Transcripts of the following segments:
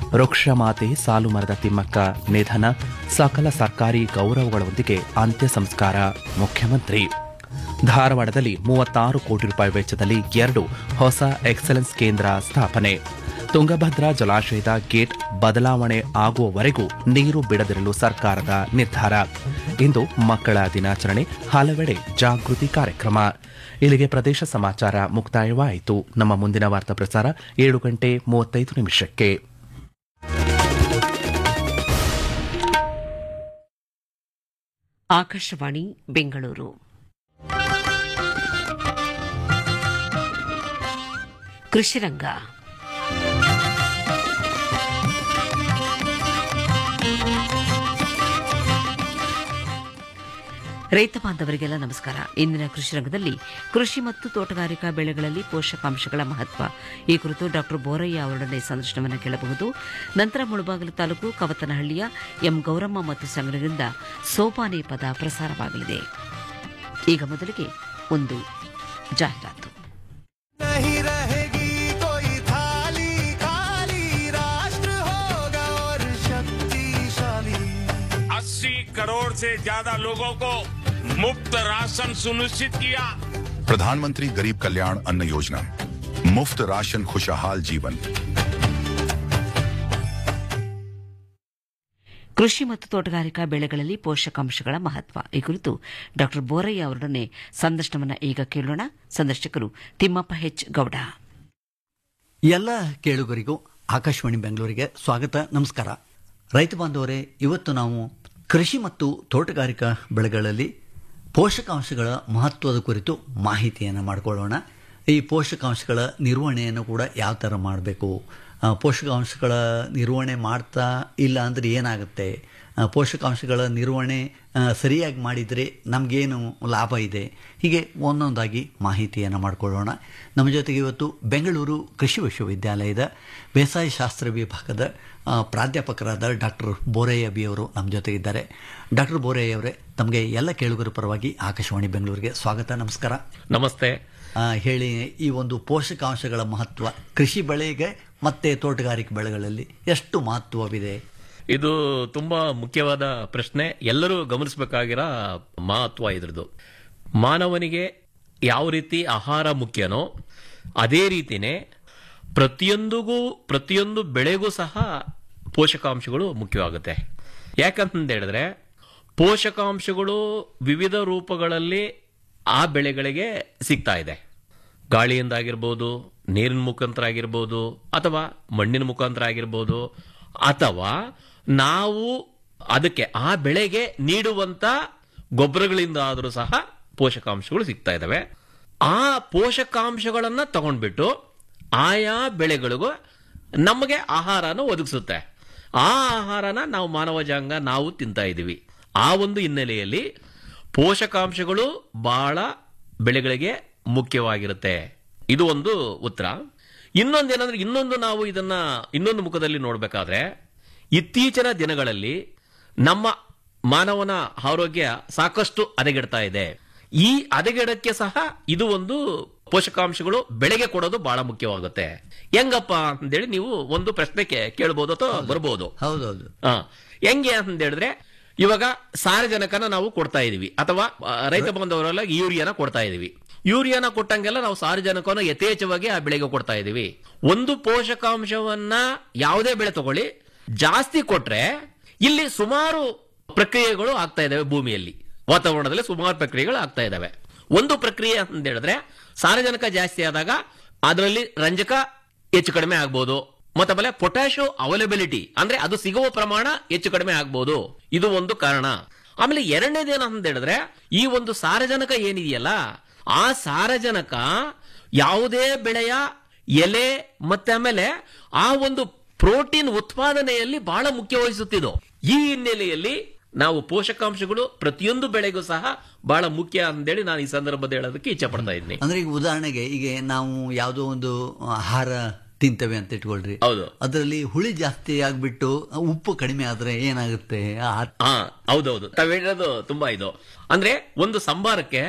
ವೃಕ್ಷಮಾತೆ ಸಾಲುಮರದ ತಿಮ್ಮಕ್ಕ ನಿಧನ ಸಕಲ ಸರ್ಕಾರಿ ಗೌರವಗಳೊಂದಿಗೆ ಅಂತ್ಯ ಸಂಸ್ಕಾರ ಮುಖ್ಯಮಂತ್ರಿ ಧಾರವಾಡದಲ್ಲಿ ಮೂವತ್ತಾರು ಕೋಟಿ ರೂಪಾಯಿ ವೆಚ್ಚದಲ್ಲಿ ಎರಡು ಹೊಸ ಎಕ್ಸಲೆನ್ಸ್ ಕೇಂದ್ರ ಸ್ಥಾಪನೆ ತುಂಗಭದ್ರಾ ಜಲಾಶಯದ ಗೇಟ್ ಬದಲಾವಣೆ ಆಗುವವರೆಗೂ ನೀರು ಬಿಡದಿರಲು ಸರ್ಕಾರದ ನಿರ್ಧಾರ ಇಂದು ಮಕ್ಕಳ ದಿನಾಚರಣೆ ಹಲವೆಡೆ ಜಾಗೃತಿ ಕಾರ್ಯಕ್ರಮ ಇಲ್ಲಿಗೆ ಪ್ರದೇಶ ಸಮಾಚಾರ ಮುಕ್ತಾಯವಾಯಿತು ನಮ್ಮ ಮುಂದಿನ ವಾರ್ತಾ ಪ್ರಸಾರ ಏಳು ಗಂಟೆ ಮೂವತ್ತೈದು ನಿಮಿಷಕ್ಕೆ ಆಕಾಶವಾಣಿ ಬೆಂಗಳೂರು ಕೃಷಿರಂಗ ರೈತ ಬಾಂಧವರಿಗೆಲ್ಲ ನಮಸ್ಕಾರ ಇಂದಿನ ಕೃಷಿ ರಂಗದಲ್ಲಿ ಕೃಷಿ ಮತ್ತು ತೋಟಗಾರಿಕಾ ಬೆಳೆಗಳಲ್ಲಿ ಪೋಷಕಾಂಶಗಳ ಮಹತ್ವ ಈ ಕುರಿತು ಡಾಕ್ಟರ್ ಬೋರಯ್ಯ ಅವರೊಡನೆ ಸಂದರ್ಶನವನ್ನು ಕೇಳಬಹುದು ನಂತರ ಮುಳಬಾಗಿಲು ತಾಲೂಕು ಕವತನಹಳ್ಳಿಯ ಎಂ ಗೌರಮ್ಮ ಮತ್ತು ಸಂಘದಿಂದ ಸೋಪಾನೆ ಪದ ಪ್ರಸಾರವಾಗಲಿದೆ ಈಗ ಮೊದಲಿಗೆ ಒಂದು ಜಾಹೀರಾತು नहीं रहेगी कोई थाली खाली राष्ट्र होगा और शक्तिशाली अस्सी करोड़ से ज्यादा लोगों को मुफ्त राशन सुनिश्चित किया प्रधानमंत्री गरीब कल्याण अन्न योजना मुफ्त राशन खुशहाल जीवन ಕೃಷಿ ಮತ್ತು ತೋಟಗಾರಿಕಾ ಬೆಳೆಗಳಲ್ಲಿ ಪೋಷಕಾಂಶಗಳ ಮಹತ್ವ ಈ ಕುರಿತು ಡಾಕ್ಟರ್ ಬೋರಯ್ಯ ಅವರೊಡನೆ ಸಂದರ್ಶನವನ್ನು ಈಗ ಕೇಳೋಣ ಸಂದರ್ಶಕರು ತಿಮ್ಮಪ್ಪ ಹೆಚ್ ಗೌಡ ಎಲ್ಲ ಕೇಳುಗರಿಗೂ ಆಕಾಶವಾಣಿ ಬೆಂಗಳೂರಿಗೆ ಸ್ವಾಗತ ನಮಸ್ಕಾರ ರೈತ ಬಾಂಧವರೇ ಇವತ್ತು ನಾವು ಕೃಷಿ ಮತ್ತು ತೋಟಗಾರಿಕಾ ಬೆಳೆಗಳಲ್ಲಿ ಪೋಷಕಾಂಶಗಳ ಮಹತ್ವದ ಕುರಿತು ಮಾಹಿತಿಯನ್ನು ಮಾಡಿಕೊಳ್ಳೋಣ ಈ ಪೋಷಕಾಂಶಗಳ ನಿರ್ವಹಣೆಯನ್ನು ಕೂಡ ಯಾವ ಥರ ಮಾಡಬೇಕು ಆ, ಪೋಷಕಾಂಶಗಳ ನಿರ್ವಹಣೆ ಮಾಡ್ತಾ ಇಲ್ಲ ಅಂದರೆ ಏನಾಗುತ್ತೆ ಆ, ಪೋಷಕಾಂಶಗಳ ನಿರ್ವಹಣೆ ಆ, ಸರಿಯಾಗಿ ಮಾಡಿದರೆ ನಮಗೇನು ಲಾಭ ಇದೆ ಹೀಗೆ ಒಂದೊಂದಾಗಿ ಮಾಹಿತಿಯನ್ನು ಮಾಡಿಕೊಳ್ಳೋಣ ನಮ್ಮ ಜೊತೆಗೆ ಇವತ್ತು ಬೆಂಗಳೂರು ಕೃಷಿ ವಿಶ್ವವಿದ್ಯಾಲಯದ ಬೇಸಾಯ ಶಾಸ್ತ್ರ ವಿಭಾಗದ ಆ, ಪ್ರಾಧ್ಯಾಪಕರಾದ ಡಾಕ್ಟರ್ ಬೋರಯ್ಯ ಬಿ ಅವರು ನಮ್ಮ ಜೊತೆಗಿದ್ದಾರೆ ಡಾಕ್ಟರ್ ಬೋರಯ್ಯ ಅವರೇ ತಮಗೆ ಎಲ್ಲ ಕೇಳುಗರ ಪರವಾಗಿ ಆಕಾಶವಾಣಿ ಬೆಂಗಳೂರಿಗೆ ಸ್ವಾಗತ ನಮಸ್ಕಾರ ನಮಸ್ತೆ ಆ, ಹೇಳಿ ಈ ಒಂದು ಪೋಷಕಾಂಶಗಳ ಮಹತ್ವ ಕೃಷಿ ಬೆಳೆಗೆ ಮತ್ತು ತೋಟಗಾರಿಕೆ ಬೆಳೆಗಳಲ್ಲಿ ಎಷ್ಟು ಮಹತ್ವವಿದೆ ಇದು ತುಂಬಾ ಮುಖ್ಯವಾದ ಪ್ರಶ್ನೆ ಎಲ್ಲರೂ ಗಮನಿಸಬೇಕಾಗಿರೋ ಮಹತ್ವ ಇದ್ರದ್ದು ಮಾನವನಿಗೆ ಯಾವ ರೀತಿ ಆಹಾರ ಮುಖ್ಯನೋ ಅದೇ ರೀತಿನೇ ಪ್ರತಿಯೊಂದಿಗೂ ಪ್ರತಿಯೊಂದು ಬೆಳೆಗೂ ಸಹ ಪೋಷಕಾಂಶಗಳು ಮುಖ್ಯವಾಗುತ್ತೆ ಯಾಕಂತ ಹೇಳಿದ್ರೆ ಪೋಷಕಾಂಶಗಳು ವಿವಿಧ ರೂಪಗಳಲ್ಲಿ ಆ ಬೆಳೆಗಳಿಗೆ ಸಿಗ್ತಾ ಇದೆ ಗಾಳಿಯಿಂದ ಆಗಿರ್ಬೋದು ನೀರಿನ ಮುಖಾಂತರ ಆಗಿರ್ಬೋದು ಅಥವಾ ಮಣ್ಣಿನ ಮುಖಾಂತರ ಆಗಿರ್ಬೋದು ಅಥವಾ ನಾವು ಅದಕ್ಕೆ ಆ ಬೆಳೆಗೆ ನೀಡುವಂತ ಗೊಬ್ಬರಗಳಿಂದ ಆದರೂ ಸಹ ಪೋಷಕಾಂಶಗಳು ಸಿಗ್ತಾ ಇದಾವೆ ಆ ಪೋಷಕಾಂಶಗಳನ್ನ ತಗೊಂಡ್ಬಿಟ್ಟು ಆಯಾ ಬೆಳೆಗಳಿಗೂ ನಮಗೆ ಆಹಾರನ ಒದಗಿಸುತ್ತೆ ಆ ಆಹಾರನ ನಾವು ಮಾನವ ಜನಾಂಗ ನಾವು ತಿಂತಾ ಇದ್ದೀವಿ ಆ ಒಂದು ಹಿನ್ನೆಲೆಯಲ್ಲಿ ಪೋಷಕಾಂಶಗಳು ಬಹಳ ಬೆಳೆಗಳಿಗೆ ಮುಖ್ಯವಾಗಿರುತ್ತೆ ಇದು ಒಂದು ಉತ್ತರ ಇನ್ನೊಂದೇನಂದ್ರೆ ಇನ್ನೊಂದು ನಾವು ಇದನ್ನ ಇನ್ನೊಂದು ಮುಖದಲ್ಲಿ ನೋಡಬೇಕಾದ್ರೆ ಇತ್ತೀಚಿನ ದಿನಗಳಲ್ಲಿ ನಮ್ಮ ಮಾನವನ ಆರೋಗ್ಯ ಸಾಕಷ್ಟು ಹದಗೆಡ್ತಾ ಇದೆ ಈ ಹದಗೆಡಕ್ಕೆ ಸಹ ಇದು ಒಂದು ಪೋಷಕಾಂಶಗಳು ಬೆಳೆಗೆ ಕೊಡೋದು ಬಹಳ ಮುಖ್ಯವಾಗುತ್ತೆ ಹೆಂಗಪ್ಪ ಅಂತೇಳಿ ನೀವು ಒಂದು ಪ್ರಶ್ನೆ ಕೇ- ಕೇಳ್ಬೋದು ಅಥವಾ ಬರ್ಬೋದು ಹೌದೌದು ಆ, ಹೆಂಗೆ ಅಂತ ಹೇಳಿದ್ರೆ ಇವಾಗ ಸಾರಜನಕನ ನಾವು ಕೊಡ್ತಾ ಇದೀವಿ ಅಥವಾ ಆ, ರೈತ ಬಾಂಧವರೆಲ್ಲ ಯೂರಿಯಾನ ಕೊಡ್ತಾ ಇದೀವಿ ಯೂರಿಯಾನ ಕೊಟ್ಟಂಗೆಲ್ಲ ನಾವು ಸಾರಜನಕವನ್ನು ಯಥೇಚ್ಛವಾಗಿ ಆ ಬೆಳೆಗೆ ಕೊಡ್ತಾ ಇದೀವಿ ಒಂದು ಪೋಷಕಾಂಶವನ್ನ ಯಾವುದೇ ಬೆಳೆ ತಗೊಳ್ಳಿ ಜಾಸ್ತಿ ಕೊಟ್ರೆ ಇಲ್ಲಿ ಸುಮಾರು ಪ್ರಕ್ರಿಯೆಗಳು ಆಗ್ತಾ ಇದಾವೆ ಭೂಮಿಯಲ್ಲಿ ವಾತಾವರಣದಲ್ಲಿ ಸುಮಾರು ಪ್ರಕ್ರಿಯೆಗಳು ಆಗ್ತಾ ಇದಾವೆ ಒಂದು ಪ್ರಕ್ರಿಯೆ ಅಂತ ಹೇಳಿದ್ರೆ ಸಾರಜನಕ ಜಾಸ್ತಿ ಆದಾಗ ಅದರಲ್ಲಿ ರಂಜಕ ಹೆಚ್ಚು ಕಡಿಮೆ ಆಗ್ಬೋದು ಮತ್ತೆ ಆಮೇಲೆ ಪೊಟ್ಯಾಶೋ ಅವೈಲಬಿಲಿಟಿ ಅಂದ್ರೆ ಅದು ಸಿಗುವ ಪ್ರಮಾಣ ಹೆಚ್ಚು ಕಡಿಮೆ ಆಗ್ಬೋದು ಇದು ಒಂದು ಕಾರಣ ಆಮೇಲೆ ಎರಡನೇದೇನು ಅಂತ ಹೇಳಿದ್ರೆ ಈ ಒಂದು ಸಾರಜನಕ ಏನಿದೆಯಲ್ಲ ಆ ಸಾರಜನಕ ಯಾವುದೇ ಬೆಳೆಯ ಎಲೆ ಮತ್ತೆ ಆಮೇಲೆ ಆ ಒಂದು ಪ್ರೋಟೀನ್ ಉತ್ಪಾದನೆಯಲ್ಲಿ ಬಹಳ ಮುಖ್ಯ ವಹಿಸುತ್ತಿದ್ದು ಈ ಹಿನ್ನೆಲೆಯಲ್ಲಿ ನಾವು ಪೋಷಕಾಂಶಗಳು ಪ್ರತಿಯೊಂದು ಬೆಳೆಗೂ ಸಹ ಬಹಳ ಮುಖ್ಯ ಅಂತೇಳಿ ನಾನು ಈ ಸಂದರ್ಭದಲ್ಲಿ ಹೇಳೋದಕ್ಕೆ ಇಚ್ಛೆ ಪಡ್ತಾ ಇದ್ದೀನಿ ಅಂದ್ರೆ ಈಗ ಉದಾಹರಣೆಗೆ ಈಗ ನಾವು ಯಾವುದೋ ಒಂದು ಆಹಾರ ತಿಂತೇವೆ ಅಂತ ಇಟ್ಕೊಳ್ರಿ ಹೌದು ಅದರಲ್ಲಿ ಹುಳಿ ಜಾಸ್ತಿ ಆಗ್ಬಿಟ್ಟು ಉಪ್ಪು ಕಡಿಮೆ ಆದ್ರೆ ಏನಾಗುತ್ತೆ ಆ- ಹಾ ಹೌದೌದು ತಾವ್ ಹೇಳೋದು ತುಂಬಾ ಇದು ಅಂದ್ರೆ ಒಂದು ಸಂಬಾರಕ್ಕೆ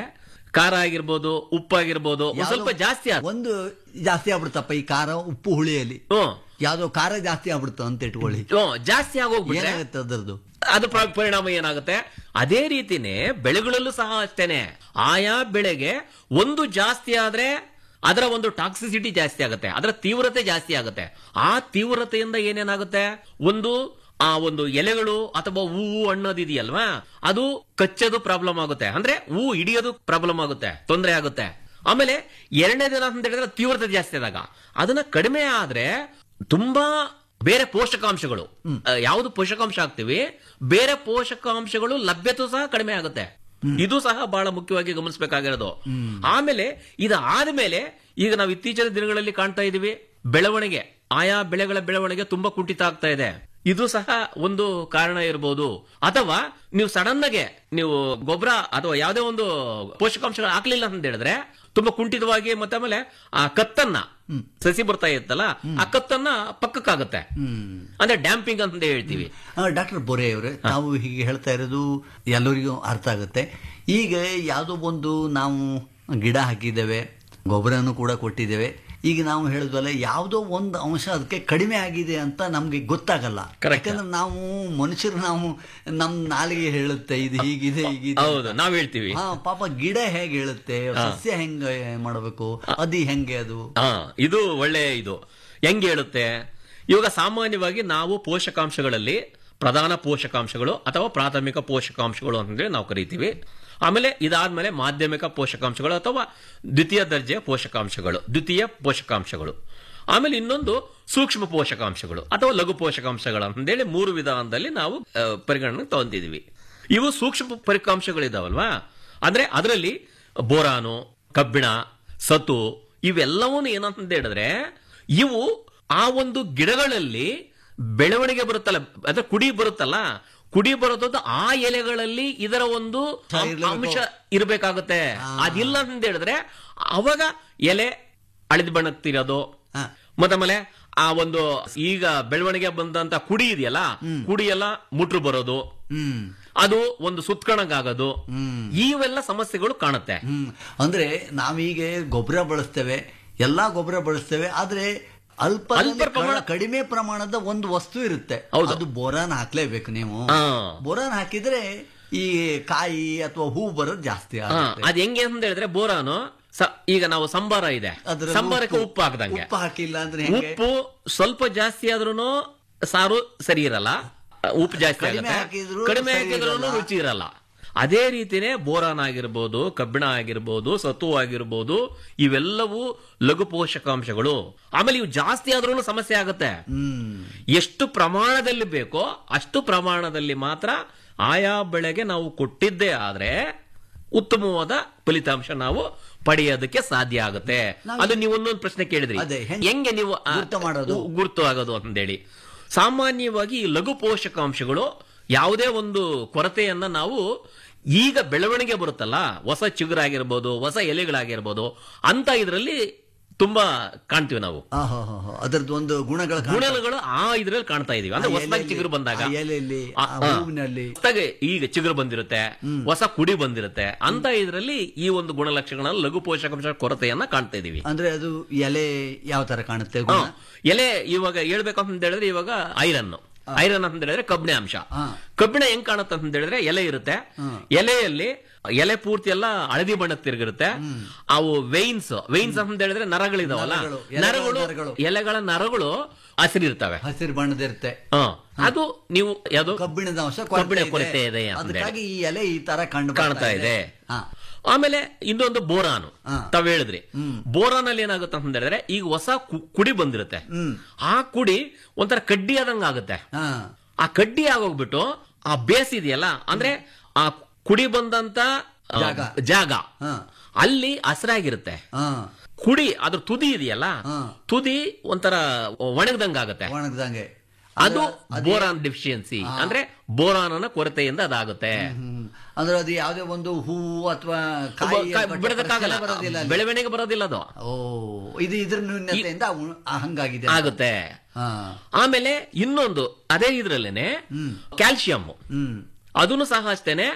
ಖಾರ ಆಗಿರ್ಬೋದು ಉಪ್ಪಾಗಿರ್ಬೋದು ಒಂದ್ ಸ್ವಲ್ಪ ಯಾವ್ದೋ ಜಾಸ್ತಿ ಆದ ಒಂದು ಜಾಸ್ತಿ ಆಗ್ಬಿಡ್ತಪ್ಪ ಈ ಖಾರ ಉಪ್ಪು ಹುಳಿಯಲ್ಲಿ ಹ್ಮ್ ಯಾವ್ದೋ ಖಾರ ಜಾಸ್ತಿ ಆಗ್ಬಿಡ್ತು ಅಂತ ಇಟ್ಕೊಳ್ಳಿ ಹ್ಮ್, ಜಾಸ್ತಿ ಆಗೋಗ್ಬಿಟ್ರೆ ಏನಾಗುತ್ತೆ ಅದರದ್ದು ಅದು ಪ್ರ- ಪರಿಣಾಮ ಏನಾಗುತ್ತೆ ಅದೇ ರೀತಿನೇ ಬೆಳೆಗಳಲ್ಲೂ ಸಹ ಅಷ್ಟೇನೆ ಆಯಾ ಬೆಳೆಗೆ ಒಂದು ಜಾಸ್ತಿ ಆದ್ರೆ ಅದರ ಒಂದು ಟಾಕ್ಸಿಸಿಟಿ ಜಾಸ್ತಿ ಆಗುತ್ತೆ ಅದರ ತೀವ್ರತೆ ಜಾಸ್ತಿ ಆಗುತ್ತೆ ಆ ತೀವ್ರತೆಯಿಂದ ಏನೇನಾಗುತ್ತೆ ಒಂದು ಆ ಒಂದು ಎಲೆಗಳು ಅಥವಾ ಹೂವು ಹಣ್ಣೋದಿದೆಯಲ್ವಾ ಅದು ಕಚ್ಚೋದು ಪ್ರಾಬ್ಲಮ್ ಆಗುತ್ತೆ ಅಂದ್ರೆ ಹೂವು ಹಿಡಿಯೋದು ಪ್ರಾಬ್ಲಮ್ ಆಗುತ್ತೆ ತೊಂದರೆ ಆಗುತ್ತೆ ಆಮೇಲೆ ಎರಡನೇ ದಿನ ಅಂತ ಹೇಳಿದ್ರೆ ತೀವ್ರತೆ ಜಾಸ್ತಿ ಆದಾಗ ಅದನ್ನ ಕಡಿಮೆ ಆದ್ರೆ ತುಂಬಾ ಬೇರೆ ಪೋಷಕಾಂಶಗಳು ಆ, ಯಾವುದು ಪೋಷಕಾಂಶ ಹಾಕ್ತಿವಿ ಬೇರೆ ಪೋಷಕಾಂಶಗಳು ಲಭ್ಯತೆ ಸಹ ಕಡಿಮೆ ಆಗುತ್ತೆ ಇದು ಸಹ ಬಹಳ ಮುಖ್ಯವಾಗಿ ಗಮನಿಸಬೇಕಾಗಿರೋದು ಆಮೇಲೆ ಇದು ಆದ್ಮೇಲೆ ಈಗ ನಾವು ಇತ್ತೀಚಿನ ದಿನಗಳಲ್ಲಿ ಕಾಣ್ತಾ ಇದೀವಿ ಬೆಳವಣಿಗೆ ಆಯಾ ಬೆಳೆಗಳ ಬೆಳವಣಿಗೆ ತುಂಬಾ ಕುಂಠಿತ ಆಗ್ತಾ ಇದೆ ಇದು ಸಹ ಒಂದು ಕಾರಣ ಇರಬಹುದು ಅಥವಾ ನೀವು ಸಡನ್ ಆಗಿ ನೀವು ಗೊಬ್ಬರ ಅಥವಾ ಯಾವುದೇ ಒಂದು ಪೋಷಕಾಂಶಗಳು ಹಾಕ್ಲಿಲ್ಲ ಅಂತ ಹೇಳಿದ್ರೆ ತುಂಬಾ ಕುಂಠಿತವಾಗಿ ಮತ್ತೆ ಆಮೇಲೆ ಆ ಕತ್ತನ್ನ ಸಸಿ ಬರ್ತಾ ಇರುತ್ತಲ್ಲ ಆ ಕತ್ತನ್ನ ಪಕ್ಕಕ್ಕಾಗುತ್ತೆ ಅಂದ್ರೆ ಡ್ಯಾಂಪಿಂಗ್ ಅಂತ ಹೇಳ್ತೀವಿ ಡಾಕ್ಟರ್ ಬೋರೆ ಅವರೇ ತಾವು ಹೀಗೆ ಹೇಳ್ತಾ ಇರೋದು ಎಲ್ಲರಿಗೂ ಅರ್ಥ ಆಗುತ್ತೆ ಈಗ ಯಾವುದೋ ಒಂದು ನಾವು ಗಿಡ ಹಾಕಿದ್ದೇವೆ ಗೊಬ್ಬರನು ಕೂಡ ಕೊಟ್ಟಿದ್ದೇವೆ ಈಗ ನಾವು ಹೇಳಿದ್ವಲ್ಲ ಯಾವುದೋ ಒಂದು ಅಂಶ ಅದಕ್ಕೆ ಕಡಿಮೆ ಆಗಿದೆ ಅಂತ ನಮ್ಗೆ ಗೊತ್ತಾಗಲ್ಲ Correct. ಯಾಕಂದ್ರೆ ನಾವು ಮನುಷ್ಯರು ನಾವು ನಮ್ ನಾಲಿಗೆ ಹೇಳುತ್ತೆ ಇದು ಹೀಗಿದೆ ಹೀಗಿದೆ ಹೌದು ನಾವ್ ಹೇಳ್ತೀವಿ ಹಾ ಪಾಪ ಗಿಡ ಹೇಗೆ ಹೇಳುತ್ತೆ ಸಸ್ಯ ಹೆಂಗೆ ಮಾಡಬೇಕು ಅದು ಹೆಂಗೆ ಅದು ಹಾ ಇದು ಒಳ್ಳೆ ಇದು ಹೆಂಗ್ ಹೇಳುತ್ತೆ ಇವಾಗ ಸಾಮಾನ್ಯವಾಗಿ ನಾವು ಪೋಷಕಾಂಶಗಳಲ್ಲಿ ಪ್ರಧಾನ ಪೋಷಕಾಂಶಗಳು ಅಥವಾ ಪ್ರಾಥಮಿಕ ಪೋಷಕಾಂಶಗಳು ಅಂತೇಳಿ ನಾವು ಕರಿತೀವಿ ಆಮೇಲೆ ಇದಾದ್ಮೇಲೆ ಮಾಧ್ಯಮಿಕ ಪೋಷಕಾಂಶಗಳು ಅಥವಾ ದ್ವಿತೀಯ ದರ್ಜೆಯ ಪೋಷಕಾಂಶಗಳು ದ್ವಿತೀಯ ಪೋಷಕಾಂಶಗಳು ಆಮೇಲೆ ಇನ್ನೊಂದು ಸೂಕ್ಷ್ಮ ಪೋಷಕಾಂಶಗಳು ಅಥವಾ ಲಘು ಪೋಷಕಾಂಶಗಳು ಅಂತೇಳಿ ಮೂರು ವಿಧಾನದಲ್ಲಿ ನಾವು ಆ, ಪರಿಗಣನೆಗೆ ತಗೊಂತಿದೀವಿ ಇವು ಸೂಕ್ಷ್ಮ ಪರಿಕಾಂಶಗಳಿದಾವಲ್ವಾ ಅಂದ್ರೆ ಅದರಲ್ಲಿ ಬೋರಾನು ಕಬ್ಬಿಣ ಸತು ಇವೆಲ್ಲವೂ ಏನಂತ ಹೇಳಿದ್ರೆ ಇವು ಆ ಒಂದು ಗಿಡಗಳಲ್ಲಿ ಬೆಳವಣಿಗೆ ಬರುತ್ತಲ್ಲ ಅಂದ್ರೆ ಕುಡಿ ಬರುತ್ತಲ್ಲ ಕುಡಿ ಬರೋದು ಆ ಎಲೆಗಳಲ್ಲಿ ಇದರ ಒಂದು ಇರ್ಲೇಬೇಕು. ಅಂಶ ಇರಬೇಕಾಗುತ್ತೆ ಅದಿಲ್ಲ ಅಂತ ಹೇಳಿದ್ರೆ ಅವಾಗ ಎಲೆ ಹಳದಿ ಬಣ್ಣಕ್ತಿರೋದು ಹಾ. ಮತ್ತಾಮೇಲೆ ಆ ಒಂದು ಈಗ ಬೆಳವಣಿಗೆ ಬಂದಂತ ಕುಡಿ ಇದೆಯಲ್ಲ ಕುಡಿ ಎಲ್ಲ ಮುಟ್ರು ಬರೋದು ಹ್ಮ್ ಅದು ಒಂದು ಸುತ್ಕಣಗಾಗೋದು ಇವೆಲ್ಲ ಸಮಸ್ಯೆಗಳು ಕಾಣುತ್ತೆ ಹ್ಮ್ ಅಂದ್ರೆ ನಾವೀಗ ಗೊಬ್ಬರ ಬಳಸ್ತೇವೆ ಎಲ್ಲಾ ಗೊಬ್ಬರ ಬಳಸ್ತೇವೆ ಆದ್ರೆ ಅಲ್ಪ ಅಲ್ಪ ಪ್ರಮಾಣ- ಕಡಿಮೆ ಪ್ರಮಾಣದ ಒಂದು ವಸ್ತು ಇರುತ್ತೆ ಹೌದು. ಅದು ಬೋರಾನ್ ಹಾಕ್ಲೇಬೇಕು ನೀವು ಹಾ. ಬೋರಾನ್ ಹಾಕಿದ್ರೆ ಈ ಕಾಯಿ ಅಥವಾ ಹೂ ಬರೋದು ಜಾಸ್ತಿ ಹಾ, ಆಗುತ್ತೆ ಅದ್ ಹೆಂಗೆ ಅಂತ ಹೇಳಿದ್ರೆ ಬೋರಾನು ಸ- ಈಗ ನಾವು ಸಂಬಾರ ಇದೆ ಅದ್ರಲ್ಲಿ ಸಂಬಾರಕ್ಕೆ ಉಪ್ಪು- ಉಪ್ಪು ಹಾಕ್ದಂಗೆ ಉಪ್ಪು ಹಾಕಿಲ್ಲ ಅಂದ್ರೆ ಹೆಂಗೆ ಉಪ್ಪು ಸ್ವಲ್ಪ ಜಾಸ್ತಿ ಆದ್ರೂ ಸಾರು ಸರಿ ಇರಲ್ಲ ಉಪ್ಪು ಜಾಸ್ತಿ ಕಡಿಮೆ ಆಗುತ್ತೆ ಹಾಕಿದ್ರೂ ಕಡಿಮೆ ಸರಿ ಹಾಕಿದ್ರು ಇರಲ್ಲ. ರುಚಿ ಇರಲ್ಲ ಅದೇ ರೀತಿನೇ ಬೋರಾನ್ ಆಗಿರ್ಬೋದು ಕಬ್ಬಿಣ ಆಗಿರ್ಬೋದು ಸತು ಆಗಿರ್ಬೋದು ಇವೆಲ್ಲವೂ ಲಘು ಪೋಷಕಾಂಶಗಳು ಆಮೇಲೆ ಇವು ಜಾಸ್ತಿ ಆದ್ರೂ ಸಮಸ್ಯೆ ಆಗುತ್ತೆ ಹ್ಮ್ ಎಷ್ಟು ಪ್ರಮಾಣದಲ್ಲಿ ಬೇಕೋ ಅಷ್ಟು ಪ್ರಮಾಣದಲ್ಲಿ ಮಾತ್ರ ಆಯಾ ಬೆಳೆಗೆ ನಾವು ಕೊಟ್ಟಿದ್ದೇ ಆದ್ರೆ ಉತ್ತಮವಾದ ಫಲಿತಾಂಶ ನಾವು ಪಡೆಯೋದಕ್ಕೆ ಸಾಧ್ಯ ಆಗುತ್ತೆ ಅದು ನೀವು ಒಂದೊಂದು ಪ್ರಶ್ನೆ ಕೇಳಿದ್ರಿ ಅದೇ, ಹೆಂಗ್- ಹೆಂಗೆ ನೀವು ಆ, ಗುರ್ತು ಮಾಡೋದು? ಗು- ಗುರ್ತು ಆಗೋದು ಅಂತೇಳಿ ಸಾಮಾನ್ಯವಾಗಿ ಈ ಲಘು ಪೋಷಕಾಂಶಗಳು ಯಾವುದೇ ಒಂದು ಕೊರತೆಯನ್ನ ನಾವು ಈಗ ಬೆಳವಣಿಗೆ ಬರುತ್ತಲ್ಲ ಹೊಸ ಚಿಗುರಾಗಿರ್ಬೋದು ಹೊಸ ಎಲೆಗಳಾಗಿರ್ಬೋದು ಅಂತ ಇದರಲ್ಲಿ ತುಂಬಾ ಕಾಣ್ತೀವಿ ನಾವು ಆಹಾಹಾಹಾ. ಅದ್ರದ್ದು ಒಂದು ಗುಣಗಳ ಕಾಣ್ತಾ- ಗುಣಗಳು ಆ ಇದ್ರಲ್ಲಿ ಕಾಣ್ತಾ ಇದೀವಿ ಅಂದ್ರೆ ಆ ಹೊಸದಾಗಿ ಎಲೆಯಲ್ಲಿ, ಚಿಗುರು ಬಂದಾಗ ಆ ಎಲೆಯಲ್ಲಿ, ಆ, ಆ ಆ. ಹೂವಿನಲ್ಲಿ. ಹೊಸ್ದಾಗಿ ಈಗ ಚಿಗುರು ಬಂದಿರುತ್ತೆ ಹೊಸ ಕುಡಿ ಬಂದಿರುತ್ತೆ ಅಂತ ಇದರಲ್ಲಿ ಈ ಒಂದು ಗುಣಲಕ್ಷಣ ಲಘು ಪೋಷಕಾಂಶ ಕೊರತೆಯನ್ನ ಕಾಣ್ತಾ ಇದೀವಿ ಅಂದ್ರೆ ಅದು ಎಲೆ ಯಾವ ತರ ಕಾಣುತ್ತೆ ಹ. ಗುಣ ಎಲೆ ಇವಾಗ ಹೇಳ್ಬೇಕು ಅಂತ ಹೇಳಿದ್ರೆ ಇವಾಗ ಐರನ್ ಐರನ್ ಅಂತ ಹೇಳಿದ್ರೆ ಕಬ್ಬಿಣ ಅಂಶ ಹಾ. ಕಬ್ಬಿಣ ಹೆಂಗ್ ಕಾಣುತ್ತೆ ಅಂತ ಹೇಳಿದ್ರೆ ಎಲೆ ಇರುತ್ತೆ ಎಲೆಯಲ್ಲಿ ಎಲೆ ಪೂರ್ತಿ ಎಲ್ಲ ಹಳದಿ ಬಣ್ಣಕ್ಕೆ ತಿರುಗಿರುತ್ತೆ ಅವು ವೈನ್ಸ್ ವೈನ್ಸ್ ಅಂತ ಹೇಳಿದ್ರೆ ನರಗಳಿದಾವಲ್ಲ ನರಗಳು, ಎಲೆಗಳ ನರಗಳು ನರಗಳು. ಎಲೆಗಳ ನರಗಳು ಹಸಿರಿರ್ತವೆ ಹಸಿರು ಬಣ್ಣದಿರುತ್ತೆ ಹ. ಅದು ನೀವು ಯಾವುದು ಕಬ್ಬಿಣದ ಅಂಶ ಕಬ್ಬಿಣ ಕೊರತೆ ಇದೆ ಅಂತ ಹೇಳಿ. ಅದಕ್ಕಾಗಿ ಈ ಎಲೆ ಈ ತರ ಕಂಡು ಕಾಣ್ತಾ ಇದೆ ಹಾ. ಆಮೇಲೆ ಇನ್ನೊಂದು ಬೋರಾನು ಹಾ. ತಾವ್ ಹೇಳಿದ್ರಿ ಬೋರಾನ್ ಅಲ್ಲಿ ಏನಾಗುತ್ತೆ ಅಂತ ಹೇಳಿದ್ರೆ ಈಗ ಹೊಸ ಕು- ಕುಡಿ ಬಂದಿರುತ್ತೆ ಹ್ಮ್. ಆ ಕುಡಿ ಒಂಥರ ಕಡ್ಡಿ ಆದಂಗ ಆಗುತ್ತೆ ಹಾ. ಆ ಕಡ್ಡಿ ಆಗೋಗ್ಬಿಟ್ಟು ಆ ಬೇಸ್ ಇದೆಯಲ್ಲ ಅಂದ್ರೆ ಆ ಕುಡಿ ಬಂದಂತ ಆ, ಜಾಗ. ಜಾಗ ಹಾ. ಅಲ್ಲಿ ಹಸಿರಾಗಿರುತ್ತೆ ಹಾ. ಕುಡಿ ಅದ್ರ ತುದಿ ಇದೆಯಲ್ಲ ಹಾ. ತುದಿ ಒಂಥರ ಒಣಗ್ದಂಗ ಆಗುತ್ತೆ ಒಣಗ್ದಂಗೆ ಅದು ಬೋರಾನ್ ಡೆಫಿಷಿಯನ್ಸಿ ಅಂದ್ರೆ ಬೋರಾನನ ಕೊರತೆಯಿಂದ ಅದಾಗುತ್ತೆ ಹ್ಮ್. ಅಂದ್ರೆ ಅದು ಯಾವುದೇ ಒಂದು ಹೂವು ಅಥವಾ ಕಾಯಿ ಕಾಯಿ ಅಥವಾ ಬಿಡೋದಕ್ಕಾಗಲ್ಲ ಫಲ ಬರೋದಿಲ್ಲ ಅಲ್ಲಿ. ಬೆಳವಣಿಗೆ ಬರೋದಿಲ್ಲ ಅದು ಓ ಇದು ಇದ್ರ ನ್ಯೂನ್ಯತೆಯಿಂದ ಅವು- ಆ, ಹಂಗಾಗಿದೆ ಆಗುತ್ತೆ ಹಾ. ಆಮೇಲೆ ಇನ್ನೊಂದು ಅದೇ ಇದ್ರಲ್ಲೇನೆ ಕ್ಯಾಲ್ಸಿಯಂ ಹ್ಮ್ ಅದನ್ನು ಸಹ ಅಷ್ಟೇನೆ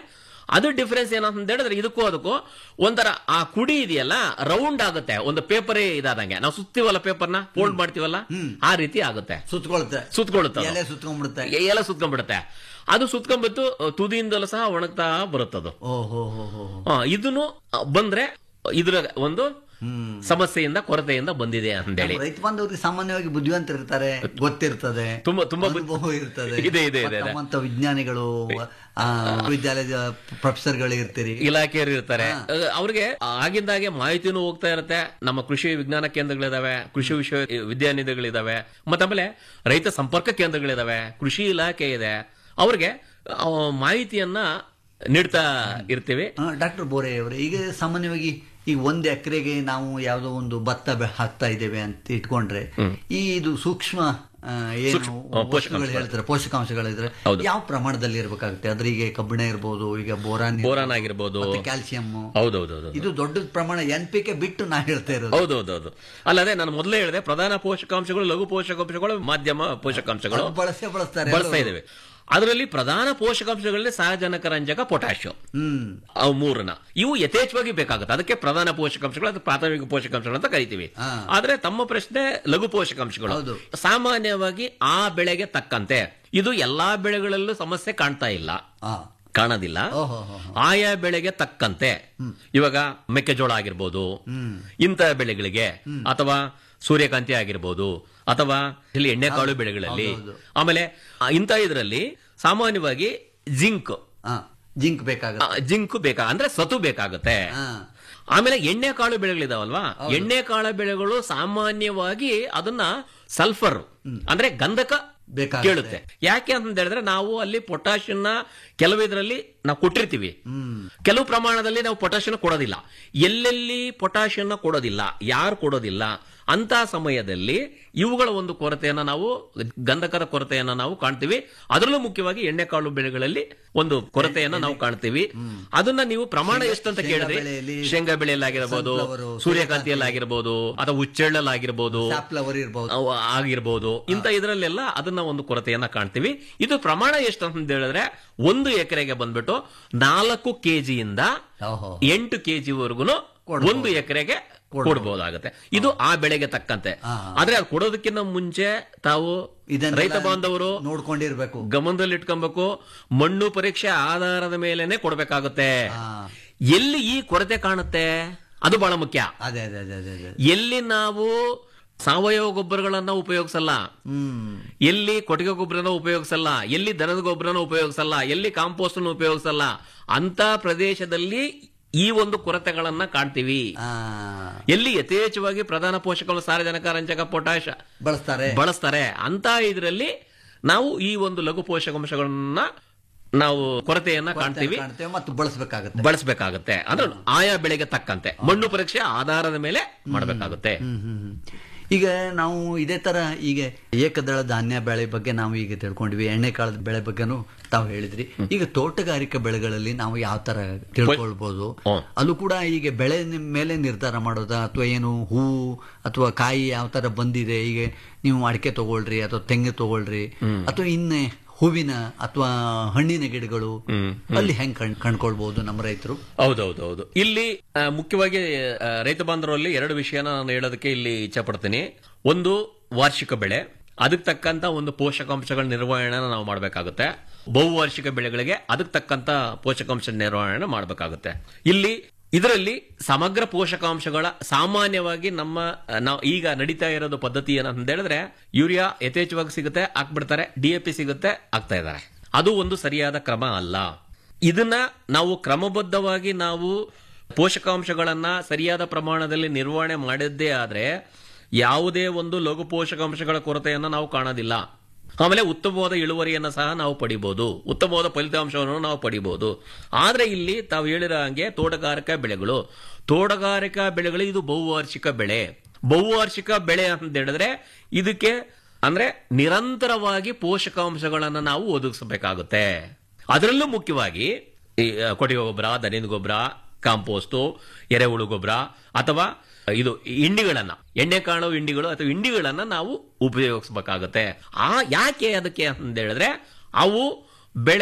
ಅದು ಡಿಫರೆನ್ಸ್ ಏನಂತ ಹೇಳಿದ್ರೆ ಇದಕ್ಕೂ ಅದಕ್ಕೂ ಒಂಥರ ಆ ಕುಡಿ ಇದೆಯಲ್ಲ ರೌಂಡ್ ಆಗುತ್ತೆ ಒಂದು ಪೇಪರೇ ಇದಾದಂಗೆ ನಾವು ಸುತ್ತೀವಲ್ಲ ಪೇಪರ್ನ ಫೋಲ್ಡ್ ಮಾಡ್ತೀವಲ್ಲ ಆ ರೀತಿ ಆಗುತ್ತೆ ಸುತ್ತಕೊಳುತ್ತೆ ಸುತ್ಕೊಳ್ಳುತ್ತೆ ಅದು. ಎಲೆ ಸುತ್ಕೊಂಡ್ಬಿಡುತ್ತೆ ಎ- ಎಲ್ಲ ಸುತ್ಕೊಂಡ್ಬಿಡುತ್ತೆ ಅದು ಸುತ್ಕೊಂಡ್ಬಿಟ್ಟು ತುದಿಯಿಂದಲೂ ಸಹ ಒಣಗ್ತಾ ಬರುತ್ತದು ಓಹೋ ಹೋ ಹೋ ಆ, ಇದನ್ನು ಬಂದ್ರೆ ಇದ್ರ ಒಂದು ಸಮಸ್ಯೆಯಿಂದ ಕೊರತೆಯಿಂದ ಬಂದಿದೆ ಅಂತೇಳಿ ರೈತ ಬಾಂಧವರಿಗೆ ಸಾಮಾನ್ಯವಾಗಿ ಬುದ್ಧಿವಂತ ಇರ್ತಾರೆ ಗೊತ್ತಿರ್ತದೆ ತುಂಬಾ ತುಂಬಾ ಬುದ್ಧಿ- ಅನುಭವ ಇರ್ತದೆ ಇದೆ, ಇದೆ, ಇದೆ, ಇದೆ. ನಮ್ಮಂತ ವಿಜ್ಞಾನಿಗಳು ಆ, ವಿದ್ಯಾಲಯದ ಪ್ರೊಫೆಸರ್ಗಳು ಇರ್ತೀರಿ ಇಲಾಖೆಯವರು ಇರ್ತಾರೆ ಅಹ್, ಅವ್ರಿಗೆ ಆಗಿಂದಾಗೆ ಮಾಹಿತಿನೂ ಹೋಗ್ತಾ ಇರುತ್ತೆ ನಮ್ಮ ಕೃಷಿ ವಿಜ್ಞಾನ ಕೇಂದ್ರಗಳಿದಾವೆ ಕೃಷಿ ವಿಶ್ವ ವಿದ್ಯಾನಿಧಿಗಳಿದಾವೆ ಮತ್ತಾಮೇಲೆ ರೈತ ಸಂಪರ್ಕ ಕೇಂದ್ರಗಳಿದಾವೆ ಕೃಷಿ ಇಲಾಖೆ ಇದೆ ಅವ್ರಿಗೆ ಆ, ಮಾಹಿತಿಯನ್ನ ನೀಡ್ತಾ ಇರ್ತೀವಿ ಡಾಕ್ಟರ್ ಬೋರೆ ಅವರೇ ಈಗ ಸಾಮಾನ್ಯವಾಗಿ ಈಗ ಒಂದ್ ಎಕರೆಗೆ ನಾವು ಯಾವುದೋ ಒಂದು ಭತ್ತ ಬೆ- ಹಾಕ್ತಾ ಇದ್ದೇವೆ ಅಂತ ಇಟ್ಕೊಂಡ್ರೆ ಈ ಇದು ಸೂಕ್ಷ್ಮ ಆ, ಏನು ಸೂಕ್ಷ್ಮ, ಆ, ವಸ್ತುಗಳು ಪೋಷಕಾಂಶಗಳು. ಹೇಳ್ತಾರೆ ಪೋಷಕಾಂಶಗಳಿದ್ರೆ ಹೌದು. ಯಾವ ಪ್ರಮಾಣದಲ್ಲಿ ಇರಬೇಕಾಗುತ್ತೆ ಅದ್ರ ಈಗ ಕಬ್ಬಿಣ ಇರ್ಬೋದು ಈಗ ಬೋರಾನ್ ಬೋರಾನ್ ಆಗಿರ್ಬೋದು. ಕ್ಯಾಲ್ಸಿಯಂ ಹೌದೌದೌದು ಇದು ದೊಡ್ಡ ಪ್ರಮಾಣ ಎನ್ ಪಿ ಕೆ ಬಿಟ್ಟು ನಾ ಹೇಳ್ತಾ ಇರೋದು ಹೌದೌದೌದು ಅಲ್ಲದೆ ನಾನು ಮೊದಲೇ ಹೇಳಿದೆ ಪ್ರಧಾನ ಪೋಷಕಾಂಶಗಳು ಲಘು ಪೋಷಕಾಂಶಗಳು ಮಾಧ್ಯಮ ಪೋಷಕಾಂಶಗಳು ಅದು ಬಳಸೇ ಬಳಸ್ತಾರೆ ಬಳಸ್ತಾ ಎಲ್ಲರೂ. ಇದ್ದೇವೆ ಅದರಲ್ಲಿ ಪ್ರಧಾನ ಪೋಷಕಾಂಶಗಳಲ್ಲಿ ಸಾರಜನಕ ರಂಜಕ ಪೊಟ್ಯಾಶ್ ಹ್ಮ್ ಅವು ಮೂರನ್ನ ಇವು ಯಥೇಚ್ಛವಾಗಿ ಬೇಕಾಗುತ್ತೆ ಅದಕ್ಕೆ ಪ್ರಧಾನ ಪೋಷಕಾಂಶಗಳು ಅಥವಾ ಪ್ರಾಥಮಿಕ ಪೋಷಕಾಂಶಗಳು ಅಂತ ಕರಿತೀವಿ ಹಾ. ಆದ್ರೆ ತಮ್ಮ ಪ್ರಶ್ನೆ ಲಘು ಪೋಷಕಾಂಶಗಳು ಹೌದು. ಸಾಮಾನ್ಯವಾಗಿ ಆ ಬೆಳೆಗೆ ತಕ್ಕಂತೆ ಇದು ಎಲ್ಲಾ ಬೆಳೆಗಳಲ್ಲೂ ಸಮಸ್ಯೆ ಕಾಣ್ತಾ ಇಲ್ಲ ಆ ಕಾಣೋದಿಲ್ಲ ಓಹೋ ಹೋ ಹೋ. ಆಯಾ ಬೆಳೆಗೆ ತಕ್ಕಂತೆ ಇವಾಗ ಮೆಕ್ಕೆಜೋಳ ಆಗಿರ್ಬೋದು ಇಂಥ ಬೆಳೆಗಳಿಗೆ ಅಥವಾ ಸೂರ್ಯಕಾಂತಿ ಆಗಿರ್ಬೋದು ಅಥವಾ ಇಲ್ಲಿ ಎಣ್ಣೆಕಾಳು ಬೆಳೆಗಳಲ್ಲಿ ಹೌದು, ಹೌದು. ಆಮೇಲೆ ಆ, ಇಂಥ ಇದರಲ್ಲಿ ಸಾಮಾನ್ಯವಾಗಿ ಜಿಂಕ್ ಆ, ಜಿಂಕ್ ಬೇಕಾಗುತ್ತೆ ಆ, ಜಿಂಕ್ ಬೇಕಾ ಅಂದ್ರೆ ಸತು ಬೇಕಾಗುತ್ತೆ ಆ, ಆಮೇಲೆ ಎಣ್ಣೆ ಕಾಳು ಬೆಳೆಗಳಿದಾವಲ್ವಾ ಎಣ್ಣೆ ಕಾಳು ಬೆಳೆಗಳು ಸಾಮಾನ್ಯವಾಗಿ ಅದನ್ನ ಸಲ್ಫರ್ ಅಂದ್ರೆ ಗಂಧಕ ಬೇಕಾಗುತ್ತೆ. ಕೇಳುತ್ತೆ ಯಾಕೆ ಅಂತ ಹೇಳಿದ್ರೆ ನಾವು ಅಲ್ಲಿ ಪೊಟ್ಯಾಷಿಯನ್ನ ಕೆಲವು ಇದರಲ್ಲಿ ನಾವು ಕೊಟ್ಟಿರ್ತೀವಿ ಕೆಲವು ಪ್ರಮಾಣದಲ್ಲಿ ನಾವು ಪೊಟ್ಯಾಷಿಯನ್ ಕೊಡೋದಿಲ್ಲ ಎಲ್ಲೆಲ್ಲಿ ಪೊಟ್ಯಾಷಿಯನ್ನ ಕೊಡೋದಿಲ್ಲ ಯಾರು ಕೊಡೋದಿಲ್ಲ ಅಂತ ಸಮಯದಲ್ಲಿ ಇವುಗಳ ಒಂದು ಕೊರತೆಯನ್ನ ನಾವು ಗಂಧಕದ ಕೊರತೆಯನ್ನ ನಾವು ಕಾಣ್ತೀವಿ ಅದರಲ್ಲೂ ಮುಖ್ಯವಾಗಿ ಎಣ್ಣೆಕಾಳು ಬೆಳೆಗಳಲ್ಲಿ ಒಂದು ಕೊರತೆಯನ್ನ ನಾವು ಕಾಣ್ತೀವಿ ಅದನ್ನ ನೀವು ಪ್ರಮಾಣ ಎಷ್ಟು ಅಂತ ಶೇಂಗಾ ಕೇಳಿದ್ರಿ ಬೆಳೆಯಲ್ಲಿ ಶೇಂಗಾ ಬೆಳೆಯಲ್ಲಿ ಆಗಿರ್ಬೋದು sunflower, ಸೂರ್ಯಕಾಂತಿಯಲ್ಲಿ ಆಗಿರ್ಬೋದು ಅಥವಾ ಹುಚ್ಚೆಳ್ಳಲ್ಲಿ ಆಗಿರ್ಬೋದು ಸಾಪ್ಲವರ್ ಇರ್ಬೋದು ಅವು ಆಗಿರ್ಬೋದು ಇಂಥ ಇದರಲ್ಲೆಲ್ಲ ಅದನ್ನ ಒಂದು ಕೊರತೆಯನ್ನ ಕಾಣ್ತೀವಿ ಇದು ಪ್ರಮಾಣ ಎಷ್ಟು ಅಂತ ಹೇಳಿದ್ರೆ ಒಂದು ಎಕರೆಗೆ ಬಂದ್ಬಿಟ್ಟು ನಾಲ್ಕು ಕೆಜಿಯಿಂದ ಓಹೋ ಎಂಟು ಕೆಜಿ ವರ್ಗುನು ಒಂದು ಎಕರೆಗೆ ಕೊಡ್ಬೋದಾಗತ್ತೆ ಇದು ಆ ಬೆಳೆಗೆ ತಕ್ಕಂತೆ ಹಾ. ಆದ್ರೆ ಅದು ಕೊಡೋದಕ್ಕಿಂತ ಮುಂಚೆ ತಾವು ಇದನ್ನೆಲ್ಲ ರೈತ ಬಾಂಧವರು ನೋಡ್ಕೊಂಡಿರ್ಬೇಕು ಗಮನದಲ್ಲಿ ಇಟ್ಕೊಬೇಕು ಮಣ್ಣು ಪರೀಕ್ಷೆ ಆಧಾರದ ಮೇಲೆನೆ ಕೊಡ್ಬೇಕಾಗುತ್ತೆ ಆ, ಎಲ್ಲಿ ಈ ಕೊರತೆ ಕಾಣುತ್ತೆ ಅದು ಬಹಳ ಮುಖ್ಯ ಅದೇ ಅದೇ ಅದೇ ಅದೇ ಅದೇ ಎಲ್ಲಿ ನಾವು ಸಾವಯವ ಗೊಬ್ಬರಗಳನ್ನ ಉಪಯೋಗಿಸಲ್ಲ ಹ್ಮ್ ಎಲ್ಲಿ ಕೊಟ್ಟಿಗೆ ಗೊಬ್ಬರನ ಉಪಯೋಗಿಸಲ್ಲ ಎಲ್ಲಿ ದನದ ಗೊಬ್ಬರನ ಉಪಯೋಗಿಸಲ್ಲ ಎಲ್ಲಿ ಕಾಂಪೋಸ್ಟ್ ಉಪಯೋಗಿಸಲ್ಲ ಅಂತ ಪ್ರದೇಶದಲ್ಲಿ ಈ ಒಂದು ಕೊರತೆಗಳನ್ನ ಕಾಣ್ತೀವಿ ಆ, ಎಲ್ಲಿ ಯಥೇಚ್ಛವಾಗಿ ಪ್ರಧಾನ ಪೋಷಕಗಳು ಸಾರಜನಕ ರಂಜಕ ಪೊಟ್ಯಾಶ ಬಳಸ್ತಾರೆ ಬಳಸ್ತಾರೆ ಅಂತ ಇದರಲ್ಲಿ ನಾವು ಈ ಒಂದು ಲಘು ಪೋಷಕಾಂಶಗಳನ್ನ ನಾವು ಕೊರತೆಯನ್ನ ಕಾಣ್ತೀವಿ ಕಾಣ್ತೇವೆ ಮತ್ತು ಬಳಸಬೇಕಾಗತ್ತೆ ಬಳಸಬೇಕಾಗತ್ತೆ ಅಂದ್ರೆ ಆಯಾ ಬೆಳೆಗೆ ತಕ್ಕಂತೆ ಮಣ್ಣು ಪರೀಕ್ಷೆ ಆಧಾರದ ಮೇಲೆ ಮಾಡಬೇಕಾಗುತ್ತೆ ಹ್ಮ್, ಹ್ಮ್, ಹ್ಮ್. ಈಗ ನಾವು ಇದೇ ತರ ಈಗ ಏಕದಳ ಧಾನ್ಯ ಬೆಳೆ ಬಗ್ಗೆ ನಾವು ಈಗ ತಿಳ್ಕೊಂಡ್ವಿ ಎಣ್ಣೆಕಾಳದ ಬೆಳೆ ಬಗ್ಗೆನೂ ತಾವು ಹೇಳಿದ್ರಿ ಈಗ ತೋಟಗಾರಿಕಾ ಬೆಳೆಗಳಲ್ಲಿ ನಾವು ಯಾವ ತರ ತಿಳ್ಕೊಳ್ಬಹುದು ಹ್ಮ್. ಅಲ್ಲೂ ಕೂಡ ಈಗ ಬೆಳೆ ನಿ- ಮೇಲೆ ನಿರ್ಧಾರ ಮಾಡೋದಾ ಅಥವಾ ಏನು ಹೂವು ಅಥವಾ ಕಾಯಿ ಯಾವ ತರ ಬಂದಿದೆ ಈಗ ನೀವು ಅಡಿಕೆ ತಗೊಳ್ರಿ ಅಥವಾ ತೆಂಗು ತಗೊಳ್ರಿ ಅಥವಾ ಇನ್ನೇ ಹೂವಿನ ಅಥವಾ ಹಣ್ಣಿನ ಗಿಡಗಳು ಅಲ್ಲಿ ಹೆಂಗ್ ಕಣ್ ಕಂಡ್ಕೊಳ್ಬಹುದು ನಮ್ಮ ರೈತರು ಹೌದೌದೌದು ಇಲ್ಲಿ ಆ, ಮುಖ್ಯವಾಗಿ ಆ, ರೈತ ಬಾಂಧವರಲ್ಲಿ ಎರಡು ವಿಷಯನ ನಾನು ಹೇಳೋದಕ್ಕೆ ಇಲ್ಲಿ ಇಚ್ಛೆ ಪಡ್ತೀನಿ ಒಂದು ವಾರ್ಷಿಕ ಬೆಳೆ ಅದಕ್ಕೆ ತಕ್ಕಂತ ಒಂದು ಪೋಷಕಾಂಶಗಳ ನಿರ್ವಹಣೆ ನಾವು ಮಾಡಬೇಕಾಗುತ್ತೆ ಬಹುವಾರ್ಷಿಕ ಬೆಳೆಗಳಿಗೆ ಅದಕ್ಕೆ ತಕ್ಕಂತ ಪೋಷಕಾಂಶ ನಿರ್ವಹಣೆ ಮಾಡಬೇಕಾಗುತ್ತೆ ಇಲ್ಲಿ ಇದರಲ್ಲಿ ಸಮಗ್ರ ಪೋಷಕಾಂಶಗಳ ಸಾಮಾನ್ಯವಾಗಿ ನಮ್ಮ ಆ, ನಾವು ಈಗ ನಡೀತಾ ಇರೋದು ಪದ್ಧತಿ ಏನಂತ ಹೇಳಿದ್ರೆ ಯೂರಿಯಾ ಯಥೇಚ್ಛವಾಗಿ ಸಿಗುತ್ತೆ ಹಾಕ್ಬಿಡ್ತಾರೆ ಡಿ ಎ ಪಿ ಸಿಗುತ್ತೆ ಆಗ್ತಾ ಇದ್ದಾರೆ ಅದು ಒಂದು ಸರಿಯಾದ ಕ್ರಮ ಅಲ್ಲ ಇದನ್ನ ನಾವು ಕ್ರಮಬದ್ಧವಾಗಿ ನಾವು ಪೋಷಕಾಂಶಗಳನ್ನ ಸರಿಯಾದ ಪ್ರಮಾಣದಲ್ಲಿ ನಿರ್ವಹಣೆ ಮಾಡಿದ್ದೇ ಆದ್ರೆ ಯಾವುದೇ ಒಂದು ಲಘು ಪೋಷಕಾಂಶಗಳ ಕೊರತೆಯನ್ನು ನಾವು ಕಾಣೋದಿಲ್ಲ ಆಮೇಲೆ ಉತ್ತಮವಾದ ಇಳುವರಿಯನ್ನು ಸಹ ನಾವು ಪಡಿಬಹುದು ಉತ್ತಮವಾದ ಫಲಿತಾಂಶವನ್ನು ನಾವು ಪಡಿಬಹುದು ಆದ್ರೆ ಇಲ್ಲಿ ತಾವು ಹೇಳಿರೋ ಹಾಗೆ ತೋಟಗಾರಿಕಾ ಬೆಳೆಗಳು ತೋಟಗಾರಿಕಾ ಬೆಳೆಗಳು ಇದು ಬಹುವಾರ್ಷಿಕ ಬೆಳೆ ಬಹುವಾರ್ಷಿಕ ಬೆಳೆ ಅಂತ ಹೇಳಿದ್ರೆ ಇದಕ್ಕೆ ಅಂದ್ರೆ ನಿರಂತರವಾಗಿ ಪೋಷಕಾಂಶಗಳನ್ನು ನಾವು ಒದಗಿಸಬೇಕಾಗುತ್ತೆ ಅದರಲ್ಲೂ ಮುಖ್ಯವಾಗಿ ಈ ಆ, ಕೊಟ್ಟಿಗೆ ಗೊಬ್ಬರ ದನಿನ ಗೊಬ್ಬರ ಕಾಂಪೋಸ್ಟು ಎರೆಹುಳು ಗೊಬ್ಬರ ಅಥವಾ ಇದು ಹಿಂಡಿಗಳನ್ನ ಎಣ್ಣೆ ಕಾಣೋ ಹಿಂಡಿಗಳು ಅಥವಾ ಹಿಂಡಿಗಳನ್ನ ನಾವು ಉಪಯೋಗಿಸಬೇಕಾಗುತ್ತೆ ಆ ಯಾಕೆ ಅದಕ್ಕೆ ಅಂತ ಹೇಳಿದ್ರೆ ಅವು ಬೆಳೆ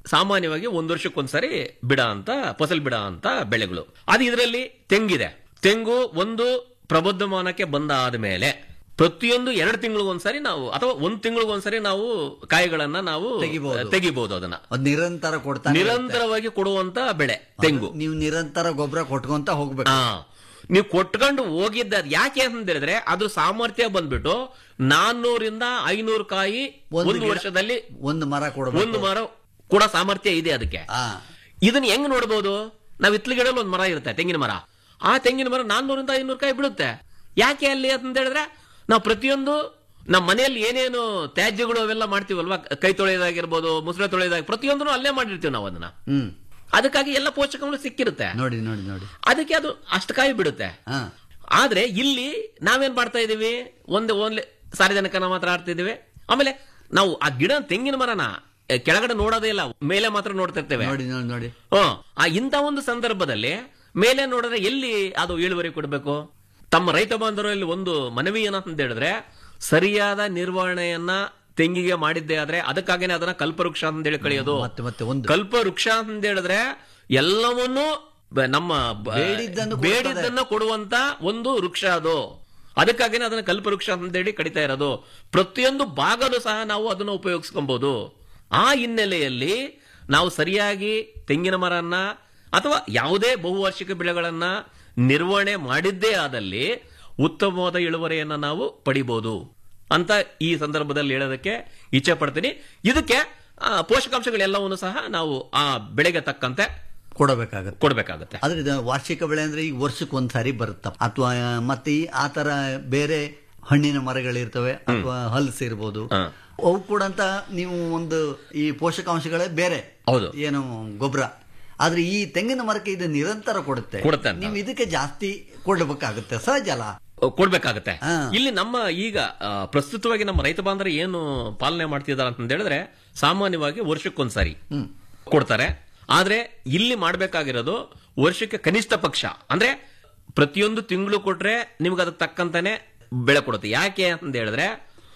ಸಾಮಾನ್ಯವಾಗಿ ಒಂದ್ ವರ್ಷಕ್ಕೊಂದ್ಸರಿ ಬಿಡ ಅಂತ ಫಸಲ್ ಬಿಡ ಅಂತ ಬೆಳೆಗಳು ಅದು ಇದರಲ್ಲಿ ತೆಂಗಿದೆ ತೆಂಗು ಒಂದು ಪ್ರಬುದ್ಧಮಾನಕ್ಕೆ ಬಂದ ಆದ್ಮೇಲೆ ಪ್ರತಿಯೊಂದು ಎರಡು ತಿಂಗಳಿಗೊಂದ್ಸರಿ ನಾವು ಅಥವಾ ಒಂದ್ ತಿಂಗಳಿಗೊಂದ್ಸರಿ ನಾವು ಕಾಯಿಗಳನ್ನ ನಾವು ತೆಗಿಬಹುದು. ತೆಗಿಬಹುದು ಅದನ್ನ ಅದ್ ನಿರಂತರ ಕೊಡ್ತಾ ನಿರಂತರವಾಗಿ ಕೊಡುವಂತ ಬೆಳೆ ತೆಂಗು ನೀವು ನಿರಂತರ ಗೊಬ್ಬರ ಕೊಟ್ಕೊಂತ ಹೋಗ್ಬೇಕು ಆ ನೀವು ಕೊಟ್ಕೊಂಡು ಹೋಗಿದ್ದ ಯಾಕೆ ಅಂತ ಹೇಳಿದ್ರೆ ಅದು ಸಾಮರ್ಥ್ಯ ಬಂದ್ಬಿಟ್ಟು ನಾನ್ನೂರಿಂದ ಐನೂರು ಕಾಯಿ ಒಂದು ಒಂದು ಗಿಡ- ವರ್ಷದಲ್ಲಿ ಒಂದು ಮರ ಕೊಡಬೇಕು ಒಂದು ಮರ ಕೂಡ ಸಾಮರ್ಥ್ಯ ಇದೆ ಅದಕ್ಕೆ ಆ ಇದನ್ನ ಹೆಂಗ್ ನೋಡ್ಬೋದು ನಾವ್ ಇತ್ಲ ಗಿಡದಲ್ಲಿ ಒಂದು ಮರ ಇರುತ್ತೆ ತೆಂಗಿನ ಮರ ಆ ತೆಂಗಿನ ಮರ ನಾನ್ನೂರಿಂದ ಐನೂರು ಕಾಯಿ ಬಿಡುತ್ತೆ ಯಾಕೆ ಅಲ್ಲಿ ಅಂತ ಹೇಳಿದ್ರೆ ನಾವು ಪ್ರತಿಯೊಂದು ನಮ್ಮ ಮನೆಯಲ್ಲಿ ಏನೇನು ತ್ಯಾಜ್ಯಗಳು ಅವೆಲ್ಲ ಮಾಡ್ತೀವಲ್ವಾ ಕೈ ತೊಳೆಯೋದಾಗಿರ್ಬೋದು ಮುಸುರೆ ತೊಳೆಯೋದಾಗಿ ಪ್ರತಿಯೊಂದನ್ನು ಅಲ್ಲೇ ಮಾಡಿರ್ತೀವಿ ನಾವು ಅದನ್ನ ಹ್ಮ್ ಅದಕ್ಕಾಗಿ ಎಲ್ಲ ಪೋಷಕಗಳು ಸಿಕ್ಕಿರುತ್ತೆ ನೋಡಿ ನೋಡಿ ನೋಡಿ ಅದಕ್ಕೆ ಅದು ಅಷ್ಟು ಕಾಯಿ ಬಿಡುತ್ತೆ ಹಾ ಆದ್ರೆ ಇಲ್ಲಿ ನಾವೇನ್ ಮಾಡ್ತಾ ಇದೀವಿ ಒಂದು ಓನ್ಲಿ ಸಾರ್ವಜನಿಕನ ಮಾತ್ರ ಆಡ್ತಿದೀವಿ ಆಮೇಲೆ ನಾವು ಆ ಗಿಡ ತೆಂಗಿನ ಮರನ ಎ, ಕೆಳಗಡೆ ನೋಡೋದೇ ಇಲ್ಲ ಮೇಲೆ ಮಾತ್ರ ನೋಡ್ತಿರ್ತೇವೆ ನೋಡಿ ನೋಡಿ ನೋಡಿ ಹ್ಮ್ ಆ ಇಂಥ ಒಂದು ಸಂದರ್ಭದಲ್ಲಿ ಮೇಲೆ ನೋಡಿದ್ರೆ ಎಲ್ಲಿ ಅದು ಇಳುವರಿ ಕೊಡಬೇಕು ತಮ್ಮ ರೈತ ಬಾಂಧವರಲ್ಲಿ ಒಂದು ಮನವಿ ಏನಂತ ಹೇಳಿದ್ರೆ ಸರಿಯಾದ ನಿರ್ವಹಣೆಯನ್ನ ತೆಂಗಿಗೆ ಮಾಡಿದ್ದೇ ಆದ್ರೆ ಅದಕ್ಕಾಗೇನೆ ಅದನ್ನ ಕಲ್ಪವೃಕ್ಷ ಅಂತ ಹೇಳಿ ಕಳೆಯೋದು ಮತ್ತೆ ಮತ್ತೆ ಒಂದು ಕಲ್ಪವೃಕ್ಷ ಅಂತ ಹೇಳಿದ್ರೆ ಎಲ್ಲವನ್ನೂ ಬ- ನಮ್ಮ ಬ- ಬೇಡಿದ್ದನ್ನು ಕೊಡ್ತದೆ. ಬೇಡಿದ್ದನ್ನ ಕೊಡುವಂತ ಒಂದು ವೃಕ್ಷ ಅದು ಅದಕ್ಕಾಗಿನೇ ಅದನ್ನ ಕಲ್ಪವೃಕ್ಷ ಅಂತೇಳಿ ಕಡಿತಾ ಇರೋದು ಪ್ರತಿಯೊಂದು ಭಾಗನೂ ಸಹ ನಾವು ಅದನ್ನ ಉಪಯೋಗಿಸ್ಕೊಬಹುದು ಆ ಹಿನ್ನೆಲೆಯಲ್ಲಿ ನಾವು ಸರಿಯಾಗಿ ತೆಂಗಿನ ಮರನ್ನ ಅಥವಾ ಯಾವುದೇ ಬಹುವಾರ್ಷಿಕ ಬೆಳೆಗಳನ್ನ ನಿರ್ವಹಣೆ ಮಾಡಿದ್ದೇ ಆದಲ್ಲಿ ಉತ್ತಮವಾದ ಇಳುವರಿಯನ್ನ ನಾವು ಪಡಿಬಹುದು ಅಂತ ಈ ಸಂದರ್ಭದಲ್ಲಿ ಹೇಳೋದಕ್ಕೆ ಇಚ್ಛೆ ಪಡ್ತೀನಿ ಇದಕ್ಕೆ ಆ, ಪೋಷಕಾಂಶಗಳೆಲ್ಲವನ್ನು ಸಹ ನಾವು ಆ ಬೆಳೆಗೆ ತಕ್ಕಂತೆ ಕೊಡಬೇಕಾಗತ್ತೆ ಕೊಡ್ಬೇಕಾಗತ್ತೆ ಆದ್ರೆ ಇದು ವಾರ್ಷಿಕ ಬೆಳೆ ಅಂದ್ರೆ ಈಗ ವರ್ಷಕ್ಕೆ ಒಂದ್ಸಾರಿ ಬರುತ್ತ ಅಥವಾ ಮತ್ತೆ ಈ ಆ ತರ ಬೇರೆ ಹಣ್ಣಿನ ಮರಗಳಿರ್ತವೆ ಅಥವಾ ಹಲ್ಸ್ ಇರ್ಬೋದು ಹಾ. ಅವು ಕೂಡ ಅಂತ ನೀವು ಒಂದು ಈ ಪೋಷಕಾಂಶಗಳೇ ಬೇರೆ ಹೌದು. ಏನು ಗೊಬ್ಬರ ಆದ್ರೆ ಈ ತೆಂಗಿನ ಮರಕ್ಕೆ ಇದು ನಿರಂತರ ಕೊಡುತ್ತೆ ಕೊಡುತ್ತೆ ಅಂತ. ನೀವು ಇದಕ್ಕೆ ಜಾಸ್ತಿ ಕೊಡಬೇಕಾಗುತ್ತೆ ಸಹಜ ಅಲ್ಲ ಕೊಡ್ಬೇಕಾಗತ್ತೆ ಹಾ. ಇಲ್ಲಿ ನಮ್ಮ ಈಗ ಆ, ಪ್ರಸ್ತುತವಾಗಿ ನಮ್ಮ ರೈತ ಬಾಂಧವರು ಏನು ಪಾಲನೆ ಮಾಡ್ತಿದ್ದಾರೆ ಅಂತ ಹೇಳಿದ್ರೆ ಸಾಮಾನ್ಯವಾಗಿ ವರ್ಷಕ್ಕೊಂದ್ಸರಿ ಕೊಡ್ತಾರೆ ಆದ್ರೆ ಇಲ್ಲಿ ಮಾಡ್ಬೇಕಾಗಿರೋದು ವರ್ಷಕ್ಕೆ ಕನಿಷ್ಠ ಪಕ್ಷ ಅಂದ್ರೆ ಪ್ರತಿಯೊಂದು ತಿಂಗಳು ಕೊಟ್ರೆ ನಿಮ್ಗೆ ಅದಕ್ಕೆ ತಕ್ಕಂತಾನೆ ಬೆಳೆ ಕೊಡುತ್ತೆ ಯಾಕೆ ಅಂತ ಹೇಳಿದ್ರೆ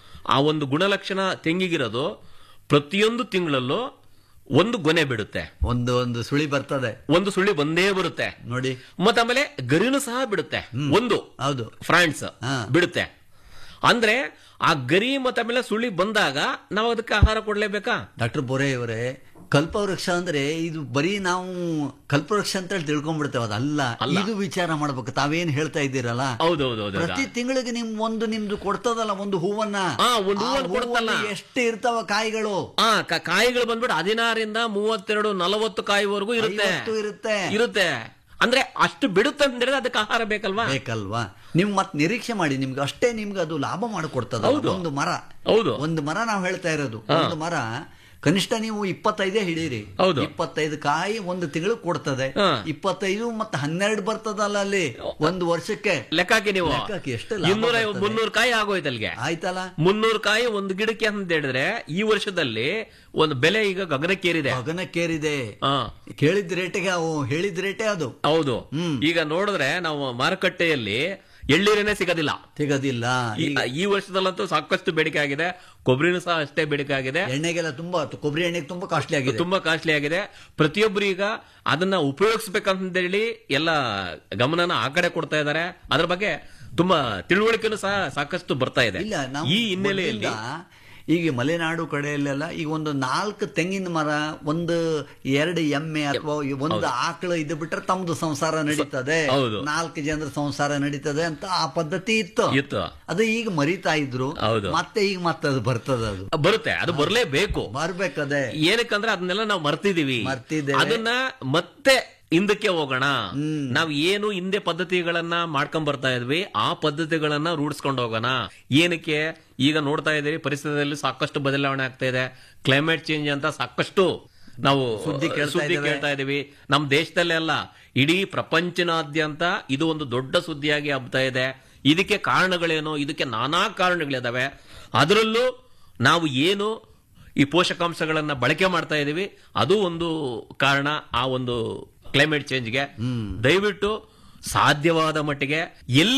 ಆ ಒಂದು ಗುಣಲಕ್ಷಣ ತೆಂಗಿಗಿರೋದು ಪ್ರತಿಯೊಂದು ತಿಂಗಳಲ್ಲೂ ಒಂದು ಗೊನೆ ಬಿಡುತ್ತೆ ಒಂದು ಒಂದು ಸುಳಿ ಬರ್ತದೆ ಒಂದು ಸುಳ್ಳಿ ಬಂದೇ ಬರುತ್ತೆ ನೋಡಿ ಮತ್ತೆ ಆಮೇಲೆ ಗರಿನೂ ಸಹ ಬಿಡುತ್ತೆ ಒಂದು ಹೌದು ಫ್ರಾನ್ಸ್ ಹಾ. ಬಿಡುತ್ತೆ ಅಂದ್ರೆ ಆ ಗರಿ ಮತ್ತೆ ಆಮೇಲೆ ಸುಳಿ ಬಂದಾಗ ನಾವು ಅದಕ್ಕೆ ಆಹಾರ ಕೊಡ್ಲೇಬೇಕಾ ಡಾಕ್ಟರ್ ಬೋರೆ ಅವರೇ ಕಲ್ಪವೃಕ್ಷ ಅಂದ್ರೆ ಇದು ಬರೀ ನಾವು ಕಲ್ಪವೃಕ್ಷ ಅಂತ ಹೇಳಿ ತಿಳ್ಕೊಂಡ್ಬಿಡ್ತೇವೆ ಅದಲ್ಲ ಇದು ವಿಚಾರ ಮಾಡ್ಬೇಕು ತಾವೇನ್ ಹೇಳ್ತಾ ಇದ್ದೀರಲ್ಲ ಹೌದೌದೌದು ಪ್ರತಿ ತಿಂಗಳಿಗೆ ನಿಮ್ ಒಂದು ನಿಮ್ದು ಕೊಡ್ತದಲ್ಲ ಒಂದು ಹೂವನ್ನ ಆ, ಒಂದು ಆ ಹೂವನ್ನ ಕೊಡ್ತಲ್ಲ. ಹೂವಲ್ಲಿ ಎಷ್ಟು ಇರ್ತಾವ ಕಾಯಿಗಳು ಆ ಕ- ಕಾಯಿಗಳು ಬಂದ್ಬಿಟ್ಟು ಹದಿನಾರರಿಂದ ಮೂವತ್ತೆರಡು ನಲವತ್ತು ಕಾಯಿವರೆಗೂ ಇರುತ್ತೆ ಐವತ್ತು ಇರುತ್ತೆ. ಇರುತ್ತೆ ಅಂದ್ರೆ ಅಷ್ಟು ಬಿಡುತ್ತೆ ಅಂತ ಹೇಳಿದ್ರೆ ಅದಕ್ಕೆ ಆಹಾರ ಬೇಕಲ್ವಾ ಬೇಕಲ್ವಾ ನೀವು ಮತ್ ನಿರೀಕ್ಷೆ ಮಾಡಿ ನಿಮ್ಗೆ ಅಷ್ಟೇ ನಿಮ್ಗೆ ಅದು ಲಾಭ ಮಾಡಿಕೊಡ್ತದ ಹೌದು. ಒಂದು ಮರ ಹೌದು. ಒಂದು ಮರ ನಾವು ಹೇಳ್ತಾ ಇರೋದು ಒಂದು ಮರ ಕನಿಷ್ಠ ನೀವು ಇಪ್ಪತ್ತೈದೇ ಹಿಡೀರಿ ಹೌದು. ಇಪ್ಪತ್ತೈದು ಕಾಯಿ ಒಂದು ತಿಂಗಳು ಕೊಡ್ತದೆ ಹಾ. ಇಪ್ಪತ್ತೈದು ಮತ್ತೆ ಹನ್ನೆರಡು ಬರ್ತದಲ್ಲ ಅಲ್ಲಿ ಒಂದು ವರ್ಷಕ್ಕೆ ಲೆಕ್ಕ ಹಾಕಿ ನೀವು ಲೆಕ್ಕ ಹಾಕಿ ಎಷ್ಟು ಲಾಭ ಇನ್ನೂರ ಬರ್ತದೆ? ಮುನ್ನೂರು ಕಾಯಿ ಆಗೋಯ್ತು ಅಲ್ಲಿಗೆ ಆಯ್ತಲ್ಲ ಮುನ್ನೂರು ಕಾಯಿ ಒಂದು ಗಿಡಕ್ಕೆ ಅಂತ ಹೇಳಿದ್ರೆ ಈ ವರ್ಷದಲ್ಲಿ ಒಂದು ಬೆಲೆ ಈಗ ಗಗನಕ್ಕೇರಿದೆ ಗಗನಕ್ಕೇರಿದೆ ಹಾ ಕೇಳಿದ ರೇಟಿಗೆ ಅವು ಹೇಳಿದ ರೇಟೇ ಅದು ಹೌದು ಈಗ ನೋಡಿದ್ರೆ ನಾವು ಮಾರುಕಟ್ಟೆಯಲ್ಲಿ ಎಳ್ಳೀರೇನೆ ಸಿಗೋದಿಲ್ಲ ಸಿಗೋದಿಲ್ಲ ಈ- ಈಗ ಈ ವರ್ಷದಲ್ಲಂತೂ ಸಾಕಷ್ಟು ಬೇಡಿಕೆ ಆಗಿದೆ ಕೊಬ್ಬರಿನೂ ಸಹ ಅಷ್ಟೇ ಬೇಡಿಕೆ ಆಗಿದೆ ಎಣ್ಣೆಗೆಲ್ಲ ತುಂಬಾ ಕೊಬ್ಬರಿ ಎಣ್ಣೆಗೆ ತುಂಬಾ ಕಾಸ್ಟ್ಲಿ ಆಗಿದೆ ತುಂಬಾ ಕಾಸ್ಟ್ಲಿ ಆಗಿದೆ ಪ್ರತಿಯೊಬ್ಬರು ಈಗ ಅದನ್ನ ಉಪಯೋಗಿಸ್ಬೇಕಂತೇಳಿ ಎಲ್ಲ ಗಮನನ ಆ ಕಡೆ ಕೊಡ್ತಾ ಇದ್ದಾರೆ ಅದ್ರ ಬಗ್ಗೆ ತುಂಬಾ ತಿಳುವಳಿಕೆನೂ ಸಹ ಸಾಕಷ್ಟು ಬರ್ತಾ ಇದೆ ಇಲ್ಲ ನಾವು ಈ ಹಿನ್ನೆಲೆಯಲ್ಲಿ ಮೊದ್ಲಿಂದ ಈಗ ಮಲೆನಾಡು ಕಡೆಯಲ್ಲೆಲ್ಲ ಈಗ ಒಂದು ನಾಲ್ಕು ತೆಂಗಿನ ಮರ ಒಂದು ಎರಡು ಎಮ್ಮೆ ಅಥವಾ ಒಂದು ಆಕಳು ಇದು ಬಿಟ್ರೆ ತಮ್ದು ಸಂಸಾರ ನಡೀತದೆ ಹೌದು. ನಾಲ್ಕು ಜನರ ಸಂಸಾರ ನಡೀತದೆ ಅಂತ ಆ ಪದ್ಧತಿ ಇತ್ತು ಇತ್ತು ಅದು ಈಗ ಮರಿತಾ ಇದ್ರು ಹೌದು. ಮತ್ತೆ ಈಗ ಮತ್ತೆ ಅದು ಬರ್ತದ ಅದು ಬರುತ್ತೆ ಅದು ಬರಲೇಬೇಕು ಬರ್ಬೇಕದೆ ಏನಕ್ಕಂದ್ರೆ ಅದನ್ನೆಲ್ಲ ನಾವು ಮರ್ತಿದೀವಿ ಮರ್ತಿದ್ದೇವೆ. ಅದನ್ನ ಮತ್ತೆ ಹಿಂದಕ್ಕೆ ಹೋಗೋಣ ನಾವ್ ಏನು ಹಿಂದೆ ಪದ್ಧತಿಗಳನ್ನ ಮಾಡ್ಕೊಂಡ್ ಬರ್ತಾ ಇದ್ವಿ ಆ ಪದ್ಧತಿಗಳನ್ನ ರೂಢಿಸ್ಕೊಂಡು ಹೋಗೋಣ ಏನಕ್ಕೆ ಈಗ ನೋಡ್ತಾ ಇದೀವಿ ಪರಿಸರದಲ್ಲಿ ಸಾಕಷ್ಟು ಬದಲಾವಣೆ ಆಗ್ತಾ ಇದೆ ಕ್ಲೈಮೇಟ್ ಚೇಂಜ್ ಅಂತ ಸಾಕಷ್ಟು ನಾವು ಸುದ್ದಿ ಕೇಳ್ತಾ ಸುದ್ದಿ ಇದ್ದೇವೆ. ಕೇಳ್ತಾ ಇದೀವಿ ನಮ್ ದೇಶದಲ್ಲೇ ಅಲ್ಲ ಇಡೀ ಪ್ರಪಂಚನಾದ್ಯಂತ ಇದು ಒಂದು ದೊಡ್ಡ ಸುದ್ದಿಯಾಗಿ ಹಬ್ತಾ ಇದೆ ಇದಕ್ಕೆ ಕಾರಣಗಳೇನು ಇದಕ್ಕೆ ನಾನಾ ಕಾರಣಗಳಿದಾವೆ ಅದರಲ್ಲೂ ನಾವು ಏನು ಈ ಪೋಷಕಾಂಶಗಳನ್ನ ಬಳಕೆ ಮಾಡ್ತಾ ಇದೀವಿ ಅದು ಒಂದು ಕಾರಣ ಆ ಒಂದು ಕ್ಲೈಮೇಟ್ ಚೇಂಜ್ಗೆ ದಯವಿಟ್ಟು ಸಾಧ್ಯವಾದ ಮಟ್ಟಿಗೆ ಎಲ್ಲಿ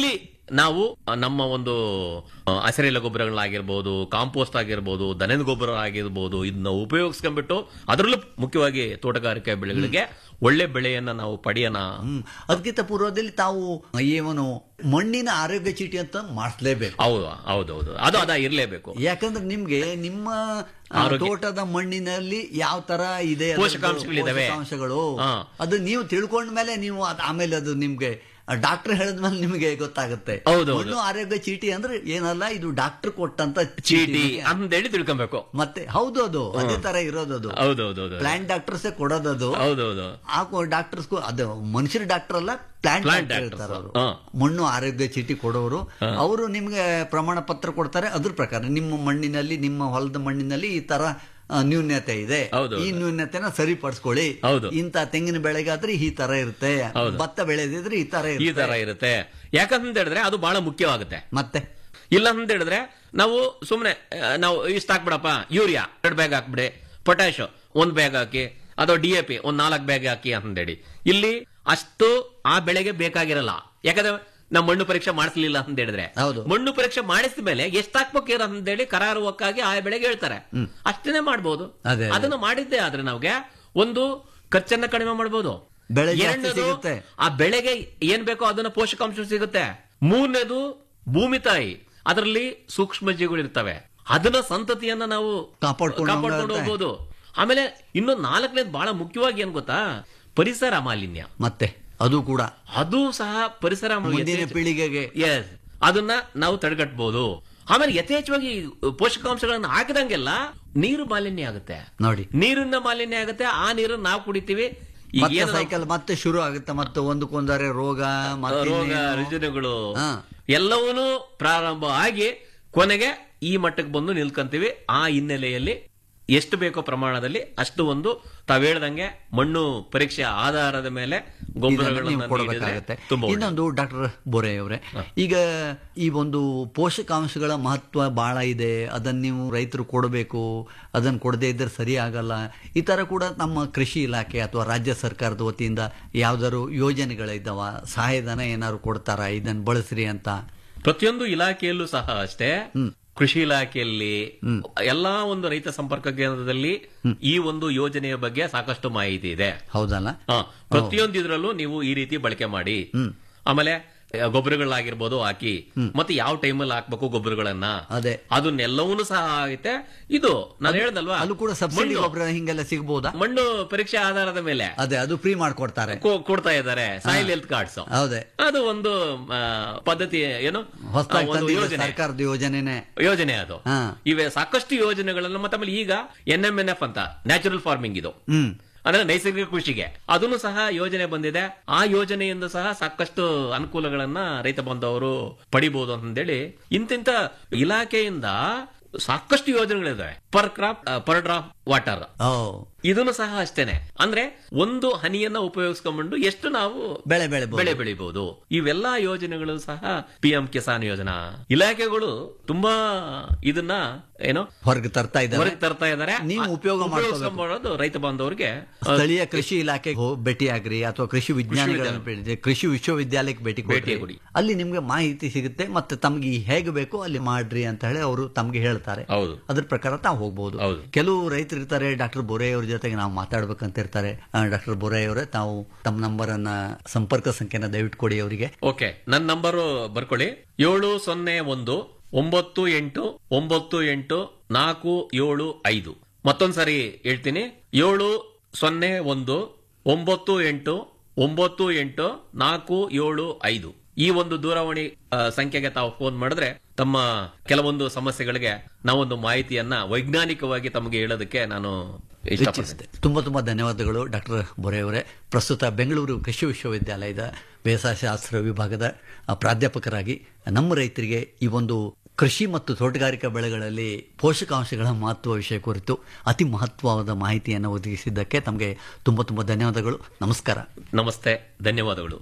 ನಾವು ಆ, ನಮ್ಮ ಒಂದು ಆ, ಹಸಿರೆಲೆ ಗೊಬ್ಬರಗಳಾಗಿರ್ಬೋದು ಕಾಂಪೋಸ್ಟ್ ಆಗಿರ್ಬೋದು ದನದ ಗೊಬ್ಬರ ಆಗಿರ್ಬೋದು ಇದನ್ನ ಉಪಯೋಗಿಸ್ಕೊಂಡ್ಬಿಟ್ಟು ಅದರಲ್ಲೂ ಮುಖ್ಯವಾಗಿ ತೋಟಗಾರಿಕೆ ಬೆಳೆಗಳಿಗೆ ಒಳ್ಳೆ ಬೆಳೆಯನ್ನ ನಾವು ಪಡೆಯೋಣ ಹ್ಮ್ ಅದಕ್ಕಿಂತ ಪೂರ್ವದಲ್ಲಿ ತಾವು ಏನು ಮಣ್ಣಿನ ಆರೋಗ್ಯ ಚೀಟಿ ಅಂತ ಮಾಡಿಸ್ಲೇಬೇಕು ಹೌದು ಹೌದೌದು ಅದು ಅದ ಇರ್ಲೇಬೇಕು ಯಾಕಂದ್ರೆ ನಿಮ್ಗೆ ನಿಮ್ಮ ಆ, ಆರೋಗ್ಯ- ತೋಟದ ಮಣ್ಣಿನಲ್ಲಿ ಯಾವ ತರ ಇದೆ ಅದ್ರದ್ದು ಪೋಷಕಾಂಶಗಳಿದಾವೆ. ಪೋಷಕಾಂಶಗಳು ಹಾ. ಅದು ನೀವು ತಿಳ್ಕೊಂಡ್ಮೇಲೆ ನೀವು ಅದ್- ಆಮೇಲೆ ಅದು ನಿಮ್ಗೆ ಡಾಕ್ಟರ್ ಹೇಳಿದ್ಮೇಲೆ ನಿಮ್ಗೆ ಗೊತ್ತಾಗುತ್ತೆ ಹೌದು, ಹೌದು. ಮಣ್ಣು ಆರೋಗ್ಯ ಚೀಟಿ ಅಂದ್ರೆ ಏನಲ್ಲ ಇದು ಡಾಕ್ಟರ್ ಕೊಟ್ಟಂತ ಚೀಟಿ ಅಂತೇಳಿ ತಿಳ್ಕೊಬೇಕು ಮತ್ತೆ ಹೌದು ಅದು ಅದೇ ತರ ಇರೋದು ಅದು ಹೌದೌದೌದು ಪ್ಲಾಂಟ್ ಡಾಕ್ಟರ್ಸ್ ಕೊಡೋದದು ಹೌದೌದು ಆ ಡಾಕ್ಟರ್ಸ್ ಅದು ಮನುಷ್ಯರ ಡಾಕ್ಟರ್ ಅಲ್ಲ ಪ್ಲಾಂಟ್ Plant ಡಾಕ್ಟರ್ doctors. ಇರ್ತಾರೆ ಅವರು ಹಾ. ಮಣ್ಣು ಆರೋಗ್ಯ ಚೀಟಿ ಕೊಡೋರು ಅವರು ನಿಮ್ಗೆ ಪ್ರಮಾಣ ಪತ್ರ ಕೊಡ್ತಾರೆ ಅದ್ರ ಪ್ರಕಾರ ನಿಮ್ಮ ಮಣ್ಣಿನಲ್ಲಿ ನಿಮ್ಮ ಹೊಲದ ಮಣ್ಣಿನಲ್ಲಿ ಈ ತರ ಆ, ನ್ಯೂನ್ಯತೆ ಇದೆ ಹೌದು, ಈ ನ್ಯೂನ್ಯತೆನ ಸರಿಪಡಿಸ್ಕೊಳ್ಳಿ ಹೌದು. ಇಂತ ತೆಂಗಿನ ಬೆಳೆಗಾದ್ರೆ ಈ ತರ ಇರುತ್ತೆ ಹೌದು. ಭತ್ತ ಬೆಳೆದಿದ್ರೆ ಈ ತರ ಈ ಇರುತ್ತೆ ತರ ಇರುತ್ತೆ ಯಾಕಂತ ಹೇಳಿದ್ರೆ ಅದು ಬಹಳ ಮುಖ್ಯವಾಗುತ್ತೆ ಮತ್ತೆ ಇಲ್ಲ ಅಂತ ಹೇಳಿದ್ರೆ ನಾವು ಸುಮ್ಮನೆ ನಾವು ಇಷ್ಟ ಹಾಕ್ಬಿಡಪ್ಪ ಯೂರಿಯಾ ಎರಡು ಬ್ಯಾಗ್ ಹಾಕ್ಬಿಡಿ ಪೊಟ್ಯಾಶ್ ಒಂದ್ ಬ್ಯಾಗ್ ಹಾಕಿ ಅಥವಾ ಡಿ ಎ ಪಿ ಒಂದ್ ನಾಲ್ಕು ಬ್ಯಾಗ್ ಹಾಕಿ ಅಂತೇಳಿ ಇಲ್ಲಿ ಅಷ್ಟು ಆ ಬೆಳೆಗೆ ಬೇಕಾಗಿರಲ್ಲ ಯಾಕಂದ್ರೆ ನಾವು ಮಣ್ಣು ಪರೀಕ್ಷೆ ಮಾಡಿಸ್ಲಿಲ್ಲ ಅಂತ ಹೇಳಿದ್ರೆ ಹೌದು. ಮಣ್ಣು ಪರೀಕ್ಷೆ ಮಾಡಿಸಿದ ಮೇಲೆ ಎಷ್ಟು ಹಾಕ್ಬೇಕಿರ ಅಂತೇಳಿ ಕರಾರುವಕ್ಕಾಗಿ ಆ ಬೆಳೆಗೆ ಹೇಳ್ತಾರೆ ಅಷ್ಟೇನೆ ಮಾಡ್ಬೋದು ಅದೇ, ಅದೇ. ಅದನ್ನ ಮಾಡಿದ್ದೆ ಆದ್ರೆ ನಮ್ಗೆ ಒಂದು ಖರ್ಚನ್ನ ಕಡಿಮೆ ಮಾಡ್ಬೋದು ಬೆಳೆ ಜಾಸ್ತಿ ಎರಡನೇದು, ಸಿಗುತ್ತೆ. ಆ ಬೆಳೆಗೆ ಏನ್ ಬೇಕೋ ಅದನ್ನ ಪೋಷಕಾಂಶ ಸಿಗುತ್ತೆ ಮೂರನೇದು ಭೂಮಿ ತಾಯಿ ಅದರಲ್ಲಿ ಸೂಕ್ಷ್ಮ ಜೀವಿಗಳು ಇರ್ತವೆ ಅದನ್ನ ಸಂತತಿಯನ್ನ ನಾವು ಕಾಪಾಡ್ಕೊಂಡು ಕಾಪಾಡ್ಕೊಂಡು ಹೋಗುತ್ತೆ. ಹೋಗ್ಬೋದು ಆಮೇಲೆ ಇನ್ನು ನಾಲ್ಕನೇದು ಬಹಳ ಮುಖ್ಯವಾಗಿ ಏನ್ ಗೊತ್ತಾ ಪರಿಸರ ಮಾಲಿನ್ಯ ಮತ್ತೆ ಅದು ಕೂಡ ಅದು ಸಹ ಪರಿಸರ ಮುಂದಿನ ಪೀಳಿಗೆಗೆ ಎಸ್ ಅದನ್ನ ನಾವು ತಡೆಗಟ್ಟಬಹುದು ಆಮೇಲೆ ಯಥೇಚ್ಛವಾಗಿ ಪೋಷಕಾಂಶಗಳನ್ನ ಹಾಕಿದಂಗೆಲ್ಲ ನೀರು ಮಾಲಿನ್ಯ ಆಗುತ್ತೆ ನೋಡಿ ನೀರಿನ ಮಾಲಿನ್ಯ ಆಗುತ್ತೆ ಆ ನೀರನ್ನ ನಾವು ಕುಡಿತೀವಿ ಈಗ ಮತ್ತೆ ಏನು ನಾವು- ಸೈಕಲ್ ಮತ್ತೆ ಶುರು ಆಗುತ್ತೆ ಮತ್ತೆ ಒಂದಕ್ಕೊಂದರೆ ರೋಗ ಮತ್ತೆ ರೋಗ ಇನ್ನೇನು? ರುಜಿನಗಳು ಹಾ. ಎಲ್ಲವೂ ಪ್ರಾರಂಭ ಆಗಿ ಕೊನೆಗೆ ಈ ಮಟ್ಟಕ್ಕೆ ಬಂದು ನಿಲ್ಕಂತೀವಿ ಆ ಹಿನ್ನೆಲೆಯಲ್ಲಿ ಎಷ್ಟು ಬೇಕೋ ಪ್ರಮಾಣದಲ್ಲಿ ಅಷ್ಟು ಒಂದು ತಾವ್ ಹೇಳ್ದಂಗೆ ಮಣ್ಣು ಪರೀಕ್ಷೆ ಆಧಾರದ ಮೇಲೆ ಇದನ್ನ ನೀವು ಗೊಬ್ಬರಗಳನ್ನು ಕೊಡಬೇಕಾಗತ್ತೆ ನೀಡಿದ್ರೆ ತುಂಬಾ ಒಳ್ಳೆದು. ಇನ್ನೊಂದು ಡಾಕ್ಟರ್ ಬೋರೆ ಅವರೇ ಈಗ ಈ ಒಂದು ಪೋಷಕಾಂಶಗಳ ಮಹತ್ವ ಬಹಳ ಇದೆ ಅದನ್ನ ನೀವು ರೈತರು ಕೊಡಬೇಕು ಅದನ್ನ ಕೊಡದೇ ಇದ್ರೆ ಸರಿ ಆಗಲ್ಲ ಈ ತರ ಕೂಡ ನಮ್ಮ ಕೃಷಿ ಇಲಾಖೆ ಅಥವಾ ರಾಜ್ಯ ಸರ್ಕಾರದ ವತಿಯಿಂದ ಯಾವ್ದಾದ್ರು ಯೋಜನೆಗಳಿದ್ದಾವ ಸಹಾಯಧನ ಏನಾದ್ರು ಕೊಡ್ತಾರ ಇದನ್ನ ಬಳಸ್ರಿ ಅಂತ ಪ್ರತಿಯೊಂದು ಇಲಾಖೆಯಲ್ಲೂ ಸಹ ಅಷ್ಟೇ ಕೃಷಿ ಇಲಾಖೆಯಲ್ಲಿ ಎಲ್ಲಾ ಒಂದು ರೈತ ಸಂಪರ್ಕ ಕೇಂದ್ರದಲ್ಲಿ ಈ ಒಂದು ಯೋಜನೆಯ ಬಗ್ಗೆ ಸಾಕಷ್ಟು ಮಾಹಿತಿ ಇದೆ ಹೌದಲ್ಲ ಹಾ, ಪ್ರತಿಯೊಂದು ಇದ್ರಲ್ಲೂ ನೀವು ಈ ರೀತಿ ಬಳಕೆ ಮಾಡಿ ಆಮೇಲೆ ಆ, ಗೊಬ್ಬರಗಳಾಗಿರ್ಬೋದು ಹಾಕಿ ಮತ್ತೆ ಯಾವ ಟೈಮಲ್ಲಿ ಹಾಕ್ಬೇಕು ಗೊಬ್ಬರಗಳನ್ನ ಅದೇ. ಅದನ್ನೆಲ್ಲವೂ ಸಹ ಆಗುತ್ತೆ ಇದು ನಾನು ಹೇಳ್ದಲ್ವಾ ಅಲ್ಲೂ ಕೂಡ ಸಬ್ಸಿಡಿ ಮಣ್ಣು- ಗೊಬ್ಬರ ಹಿಂಗೆಲ್ಲ ಸಿಗ್ಬೋದಾ ಮಣ್ಣು ಪರೀಕ್ಷೆ ಆಧಾರದ ಮೇಲೆ ಅದೇ ಅದು ಫ್ರೀ ಮಾಡ್ಕೊಡ್ತಾರೆ ಕೊ- ಕೊಡ್ತಾ ಇದ್ದಾರೆ ಸಾಯಿಲ್ ಹೆಲ್ತ್ ಕಾರ್ಡ್ಸ್ ಹೌದೇ ಅದು ಒಂದು ಆ, ಪದ್ಧತಿ ಏನು ಹೊಸದಾಗಿ ಆ, ಒಂದು ತಂದಿದೆ ಯೋಜನೆ ಸರ್ಕಾರದ ಯೋಜನೆನೆ ಯೋಜನೆ ಅದು ಹಾ. ಇವೆ ಸಾಕಷ್ಟು ಯೋಜನೆಗಳನ್ನು ಮತ್ತೆ ಆಮೇಲೆ ಈಗ ಎನ್ ಎಂ ಎನ್ ಎಫ್ ಅಂತ ನ್ಯಾಚುರಲ್ ಫಾರ್ಮಿಂಗ್ ಇದು ಹ್ಮ್ ಅಂದ್ರೆ ನೈಸರ್ಗಿಕ ಕೃಷಿಗೆ ಅದನ್ನು ಸಹ ಯೋಜನೆ ಬಂದಿದೆ ಆ ಯೋಜನೆಯಿಂದ ಸಹ ಸಾಕಷ್ಟು ಅನುಕೂಲಗಳನ್ನ ರೈತ ಬಾಂಧವರು ಪಡಿಬಹುದು ಅಂತೇಳಿ ಇಂತಿಂತ ಇಲಾಖೆಯಿಂದ ಸಾಕಷ್ಟು ಯೋಜನೆಗಳಿದಾವೆ per crop per drop water ಓ ಇದನ್ನು ಸಹ ಅಷ್ಟೇನೆ ಅಂದ್ರೆ ಒಂದು ಹನಿಯನ್ನ ಉಪಯೋಗಿಸ್ಕೊಂಡ್ಬಂಡು ಎಷ್ಟು ನಾವು ಬೆಳೆ ಬೆಳೆಬಹುದು. ಬೆಳೆ ಬೆಳಿಬಹುದು ಇವೆಲ್ಲಾ ಯೋಜನೆಗಳು ಸಹ ಪಿ ಎಂ ಕಿಸಾನ್ ಯೋಜನಾ ಇಲಾಖೆಗಳು ತುಂಬಾ ಇದನ್ನ ಏನು ಹೊರಗೆ ತರ್ತಾ ಇದ್ದಾರೆ ಹೊರಗೆ ತರ್ತಾ ಇದಾರೆ ನೀವು ಉಪಯೋಗ ಮಾಡ್ಕೋಬೇಕು. ಉಪಯೋಗಿಸ್ಕೊಂಡ್ಬರೋದು ರೈತ ಬಾಂಧವರಿಗೆ ಸ್ಥಳೀಯ ಕೃಷಿ ಇಲಾಖೆಗೆ ಹೋ- ಭೇಟಿ ಆಗ್ರಿ ಅಥವಾ ಕೃಷಿ ವಿಜ್ಞಾನಿಗಳನ್ನ ಭೇಟಿ ಕೃಷಿ ವಿಶ್ವವಿದ್ಯಾಲಯಕ್ಕೆ ಭೇಟಿ ಭೇಟಿ ಕೊಡಿ ಕೊಡಿ. ಅಲ್ಲಿ ನಿಮ್ಗೆ ಮಾಹಿತಿ ಸಿಗುತ್ತೆ ಮತ್ತೆ ತಮ್ಗೆ ಹೇಗೆ ಬೇಕೋ ಅಲ್ಲಿ ಮಾಡ್ರಿ ಅಂತ ಹೇಳಿ ಅವರು ತಮ್ಗೆ ಹೇಳ್ತಾರೆ ಹೌದು. ಅದ್ರ ಪ್ರಕಾರ ತಾವು ಹೋಗ್ಬೋದು ಹೌದು. ಕೆಲವು ರೈತರು ಇರ್ತಾರೆ ಡಾಕ್ಟರ್ ಬೋರೆ ಅವ್ರ ಜೊತೆಗೆ ನಾವು ಮಾತಾಡ್ಬೇಕಂತ ಇರ್ತಾರೆ ಡಾಕ್ಟರ್ ಬೋರೆ ಅವರೇ ತಾವು ತಮ್ಮ ನಂಬರ್ ಅನ್ನ ಸಂಪರ್ಕ ಸಂಖ್ಯೆನ ದಯವಿಟ್ಟು ಕೊಡಿ ಅವರಿಗೆ ಓಕೆ ನನ್ನ ನಂಬರು ಬರ್ಕೊಳ್ಳಿ ಏಳು ಸೊನ್ನೆ ಒಂದು ಒಂಬತ್ತು ಎಂಟು ಒಂಬತ್ತು ಎಂಟು ನಾಲ್ಕು ಏಳು ಐದು ಮತ್ತೊಂದ್ಸರಿ ಹೇಳ್ತೀನಿ ಏಳು ಸೊನ್ನೆ ಒಂದು ಒಂಬತ್ತು ಎಂಟು ಒಂಬತ್ತು ಎಂಟು ನಾಲ್ಕು ಏಳು ಐದು ಈ ಒಂದು ದೂರವಾಣಿ ಆ, ಸಂಖ್ಯೆಗೆ ತಾವು ಫೋನ್ ಮಾಡಿದ್ರೆ ತಮ್ಮ ಕೆಲವೊಂದು ಸಮಸ್ಯೆಗಳಿಗೆ ನಾವೊಂದು ಮಾಹಿತಿಯನ್ನ ವೈಜ್ಞಾನಿಕವಾಗಿ ತಮಗೆ ಹೇಳೋದಕ್ಕೆ ನಾನು ಇಷ್ಟಪಡ್ತೇನೆ ತುಂಬಾ ತುಂಬಾ ಧನ್ಯವಾದಗಳು ಡಾಕ್ಟರ್ ಬೊರೆ ಅವರೇ ಪ್ರಸ್ತುತ ಬೆಂಗಳೂರು ಕೃಷಿ ವಿಶ್ವವಿದ್ಯಾಲಯದ ಬೇಸಾಯಶಾಸ್ತ್ರ ವಿಭಾಗದ ಆ, ಪ್ರಾಧ್ಯಾಪಕರಾಗಿ ನಮ್ಮ ರೈತರಿಗೆ ಈ ಒಂದು ಕೃಷಿ ಮತ್ತು ತೋಟಗಾರಿಕಾ ಬೆಳೆಗಳಲ್ಲಿ ಪೋಷಕಾಂಶಗಳ ಮಹತ್ವ ವಿಷಯ ಕುರಿತು ಅತಿ ಮಹತ್ವವಾದ ಮಾಹಿತಿಯನ್ನು ಒದಗಿಸಿದ್ದಕ್ಕೆ ತಮಗೆ ತುಂಬ ತುಂಬ ಧನ್ಯವಾದಗಳು ನಮಸ್ಕಾರ ನಮಸ್ತೆ ಧನ್ಯವಾದಗಳು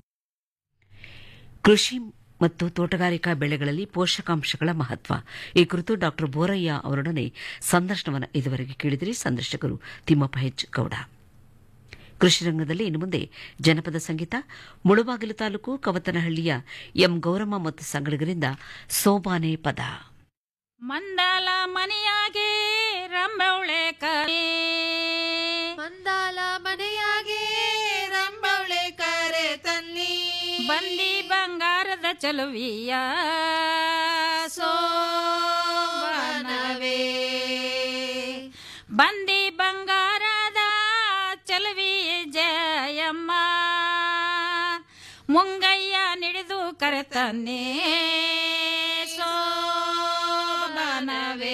ಕೃಷಿ ಮತ್ತು ತೋಟಗಾರಿಕಾ ಬೆಳೆಗಳಲ್ಲಿ ಪೋಷಕಾಂಶಗಳ ಮಹತ್ವ ಈ ಕುರಿತು ಡಾಕ್ಟರ್ ಬೋರಯ್ಯ ಅವರೊಡನೆ ಸಂದರ್ಶನವನ್ನು ಇದುವರೆಗೆ ಕೇಳಿದಿರಿ ಸಂದರ್ಶಕರು ತಿಮ್ಮಪ್ಪ ಹೆಚ್ ಗೌಡ ಕೃಷಿ ರಂಗದಲ್ಲಿ ಇನ್ನು ಮುಂದೆ ಜನಪದ ಸಂಗೀತ ಮುಳುಬಾಗಿಲು ತಾಲೂಕು ಕವತನಹಳ್ಳಿಯ ಎಂ ಗೌರಮ್ಮ ಮತ್ತು ಸಂಗಡಿಗರಿಂದ ಸೋಬಾನೆ ಪದ ಮಂದಾಲ ಮನೆಯಾಗೆ ರಂಬವಳೆ ಕರೆ ಮಂದಾಲ ಮನೆಯಾಗೆ ರಂಬವಳೆ ಕರೆ ತನ್ನಿ ಬಂದಿ ಬಂಗಾರದ ಚಲುವಿಯ ಸೋಬಾನವೇ ಬಂದಿ ಬಂಗಾರದ ಚಲುವಿ ಜಯಮ್ಮ ಮುಂಗಯ್ಯ ನಿಡಿದು ಕರೆತನ್ನೇ ಸೋಬಾನವೇ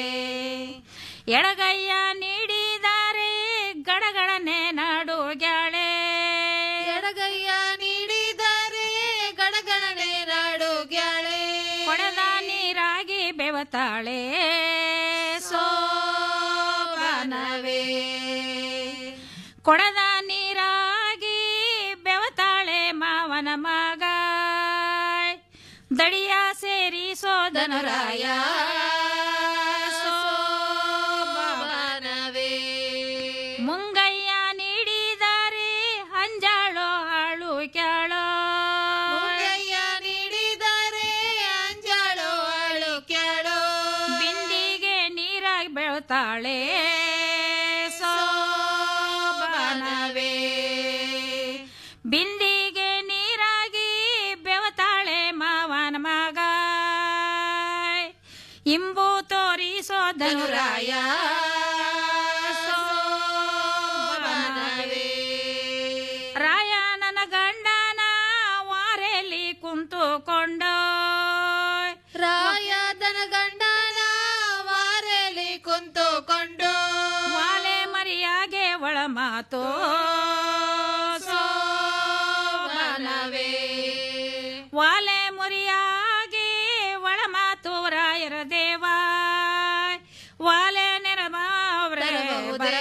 ಎಡಗಯ್ಯ ನೀಡಿದರೆ ಗಡಗಡನೆ ನಾಡುಗ್ಯಾಳೆ ಎಡಗೈಯ ನೀಡಿದರೆ ಗಣಗಣನೆ ನಾಡು ಗ್ಯಾಳೆ ಕೊಡದ ನೀರಾಗಿ ಬೆವತಾಳೆ ಸೋಬಾನವೇ ಕೊಡದ ನೀರಾಗಿ ಬೆವತಾಳೆ ಮಾವನ ಮಗ ದಡಿಯ ಸೇರಿ ಸೋದನರಾಯ ಸೋಬಾನವೇ ಮುಂಗಯ್ಯ ನೀಡಿದರೆ ಹಂಜಾಳೋ ಹಾಳು ಕ್ಯಾಳೋ ಮುಳ್ಳಯ್ಯ ನೀಡಿದರೆ ಅಂಜಾಳೋ ಅಳು ಕ್ಯಾಳೋ ಬಿಂದಿಗೆ ನೀರಾಗಿ ಬೆಳತಾಳೆ ಸೋಬಾನವೇ ಬಿಂದಿಗೆ ನೀರಾಗಿ ಬೆವತಾಳೆ ಮಾವನ ಮಗ ಇಂಬು ತೋರಿಸೋದನುರಾಯ ಸೋಬಾನವೇ ರಾಯ ನನ್ನ ಗಂಡನ ವಾರೆಯಲ್ಲಿ ಕುಂತುಕೊಂಡು ರಾಯದನ ಗಂಡನ ವಾರೆಲಿ ಕುಂತುಕೊಂಡು ವಾಲೆ ಮರಿಯಾಗೆ ಒಳ ಮಾತು ಸೋಬಾನವೇ ವಾಲೆ ಮುರಿಯಾಗಿ ಒಳ ಮಾತು ರಾಯರ ದೇವ ವಾಲೆ ನೆರಮಾವ್ರೆ ತರಬಹುದೇ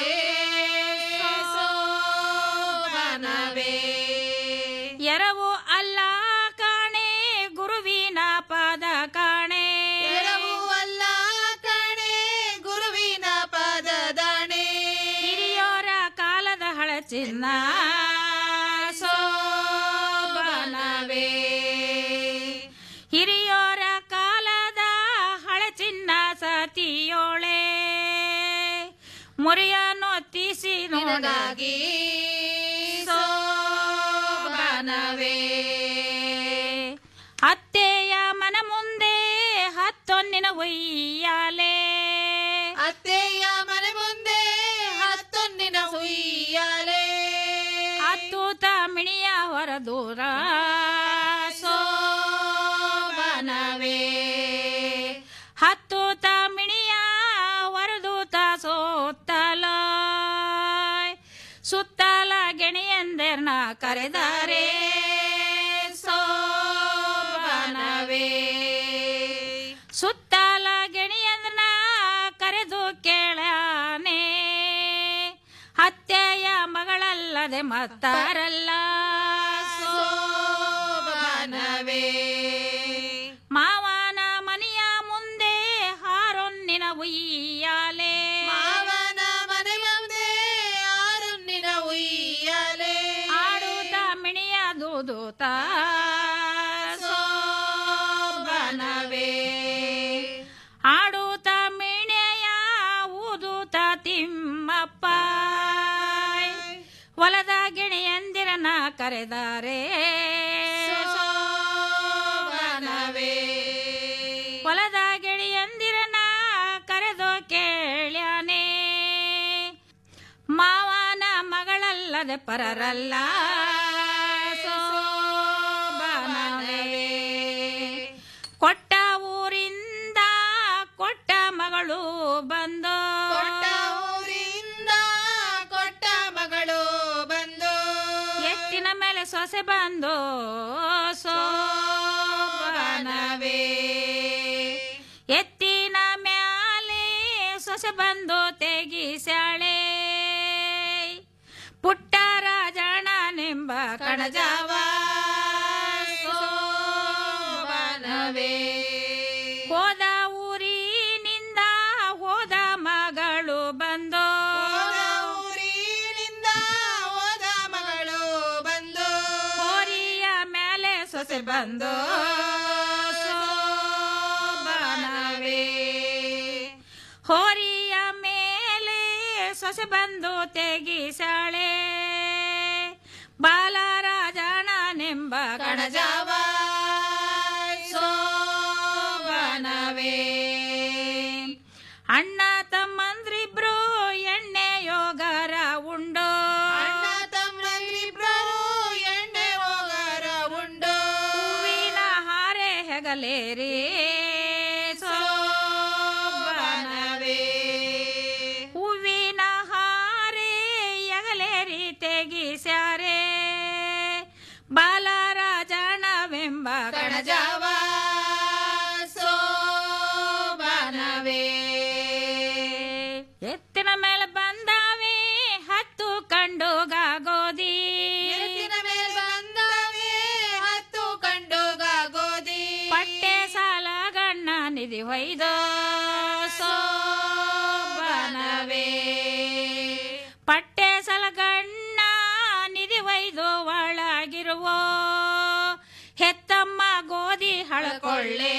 ಸೋಬಾನವೇ ಎರವು ಅಲ್ಲ ಕಾಣೆ ಗುರುವಿನ ಪಾದ ಕಾಣೆ ಎರವು ಅಲ್ಲ ಕಣೆ ಗುರುವಿನ ಪಾದದಾಣೆ ಹಿರಿಯೋರ ಕಾಲದ ಹಳಚಿನ್ನ ಸೋಬಾನವೇ ಹಿರಿಯೋರ ಕಾಲದ ಹಳಚಿನ್ನ ಸತಿಯೋಳೆ ಮುರಿಯ ನೊತ್ತಿಸಿ ನೋಡಾಗಿ ನಿನಗಾಗಿ ಸೋಬಾನವೇ ಅತ್ತೆಯ ಮನ ಮುಂದೆ ಹತ್ತೊನ್ನಿನ ಒಯ್ಯಾಲೆ ಅತ್ತೆಯ ಮನೆ ಮುಂದೆ ಹತ್ತೊಂದಿನ ಹುಯ್ಯಾಲೆ ಹತ್ತು ಮಿಣಿಯ ಹೊರ ದೂರ ಸೋಬಾನವೇ ಹತ್ತು ಮಿಣಿಯ ಹೊರದೂತ ಸೋತ್ತಲ ಸುತ್ತಲ ಗೆಣೆಯಂದೆರ್ನ ಕರೆದರೆ ಸೋಬಾನವೇ ಸುತ್ತಲ ಗೆಣೆಯಂದನ ಕರೆದು ಕೇಳಾನೆ ಹತ್ಯೆಯ ಮಗಳಲ್ಲದೆ ಮತ್ತಾರಲ್ಲ ಸೋಬಾನವೇ ಮಾವನ ಮನೆಯ ಮುಂದೆ ಹಾರೊನ್ನಿನ ಉಯ್ಯಾಲೆ ಮಾವನ ಮನೆ ಮುಂದೆ ಆರುನ್ನಿನ ಉಯ್ಯಾಲೆ ಆಡುತ್ತ ಮಿಣಿಯ ದೂದೂತ ಸೋಬಾನವೇ ಆಡುತ್ತ ಮಿಣೆಯ ಊದೂತ ತಿಮ್ಮಪ್ಪ ಹೊಲದ ಗಿಣಿಯಂದಿರನ ಕರೆದಾರೆ ಸೋಬಾನವೇ ಹೊಲದ ಗಿಣಿಯಂದಿರನ ಕರೆದು ಕೇಳ್ಯಾನೆ ಮಾವನ ಮಗಳಲ್ಲದೆ ಪರರಲ್ಲ ಸೋಬಾನವೇ ಕೊಟ್ಟ ಊರಿಂದ ಕೊಟ್ಟ ಮಗಳು ಬಂದು ಕೊಟ್ಟ ಊರಿಂದ ಕೊಟ್ಟ ಮಗಳು ಬಂದು ಎತ್ತಿನ ಮೇಲೆ ಸೊಸೆ ಬಂದು ಸೋಬಾನವೇ ಎತ್ತಿನ ಮ್ಯಾಲೆ ಸೊಸೆ ಬಂದು ತೆಗಿಸ್ಯಾಳೆ ಪುಟ್ಟ ರಾಜಣ್ಣನೆಂಬ ಕಣಜಾವ ಸೋಬಾನವೇ ಹೋದ ಊರಿನಿಂದ ಹೋದ ಮಗಳು ಬಂದು ಹೋದ ಊರಿನಿಂದ ಹೋದ ಸೊಸೆ ಬಂದು ಸೋಬಾನವೇ ಹೋರಿಯ ಮೇಲೆ ಸೊಸೆ ಬಂದು ತೆಗಿಸಾಳೆ ಬಾಲರಾಜನನೆಂಬ ಕಣಜಾವ ಸೋಬಾನವೇ ಅಣ್ಣ ತಮ್ಮಂದ್ರಿಬ್ರು ಎಣ್ಣೆ ಯೋಗರ ಉಂಡು ಅಣ್ಣ ತಮ್ಮಂದಿಬ್ರು ಎಣ್ಣೆ ಹೋಗರ ಉಂಡು ಹೂವಿನ ಹಾರೆ ಹೆಗಲೇರಿ ಸೋಬಾನವೇ ಹೂವಿನ ಹಾರೆ ಎಗಲೇರಿ ತೆಗಿಸ್ಯಾರೆ ಬಾಲರಾಜನವೆಂಬ ಕಣಜಾವ ಸೋಬಾನವೇ ಎತ್ತಿನ ಮೇಲೆ ಬಂದಾವೆ ಹತ್ತು ಕಂಡುಗ ಗೋಧಿ ಎತ್ತಿನ ಮೇಲ್ ಬಂದವೆ ಹತ್ತು ಕಂಡುಗ ಗೋಧಿ ಪಟ್ಟೆ ಸಾಲ ಗಣ್ಣ ನಿಧಿ ಹೊಯ್ದು ಸೋಬಾನವೇ ಪಟ್ಟೆ ಸಲಗಣ್ಣ ನಿಧಿ ಒಯ್ದು ಒಳಗಿರುವ ಹೆತ್ತಮ್ಮ ಗೋಧಿ ಹಳಕೊಳ್ಳೆ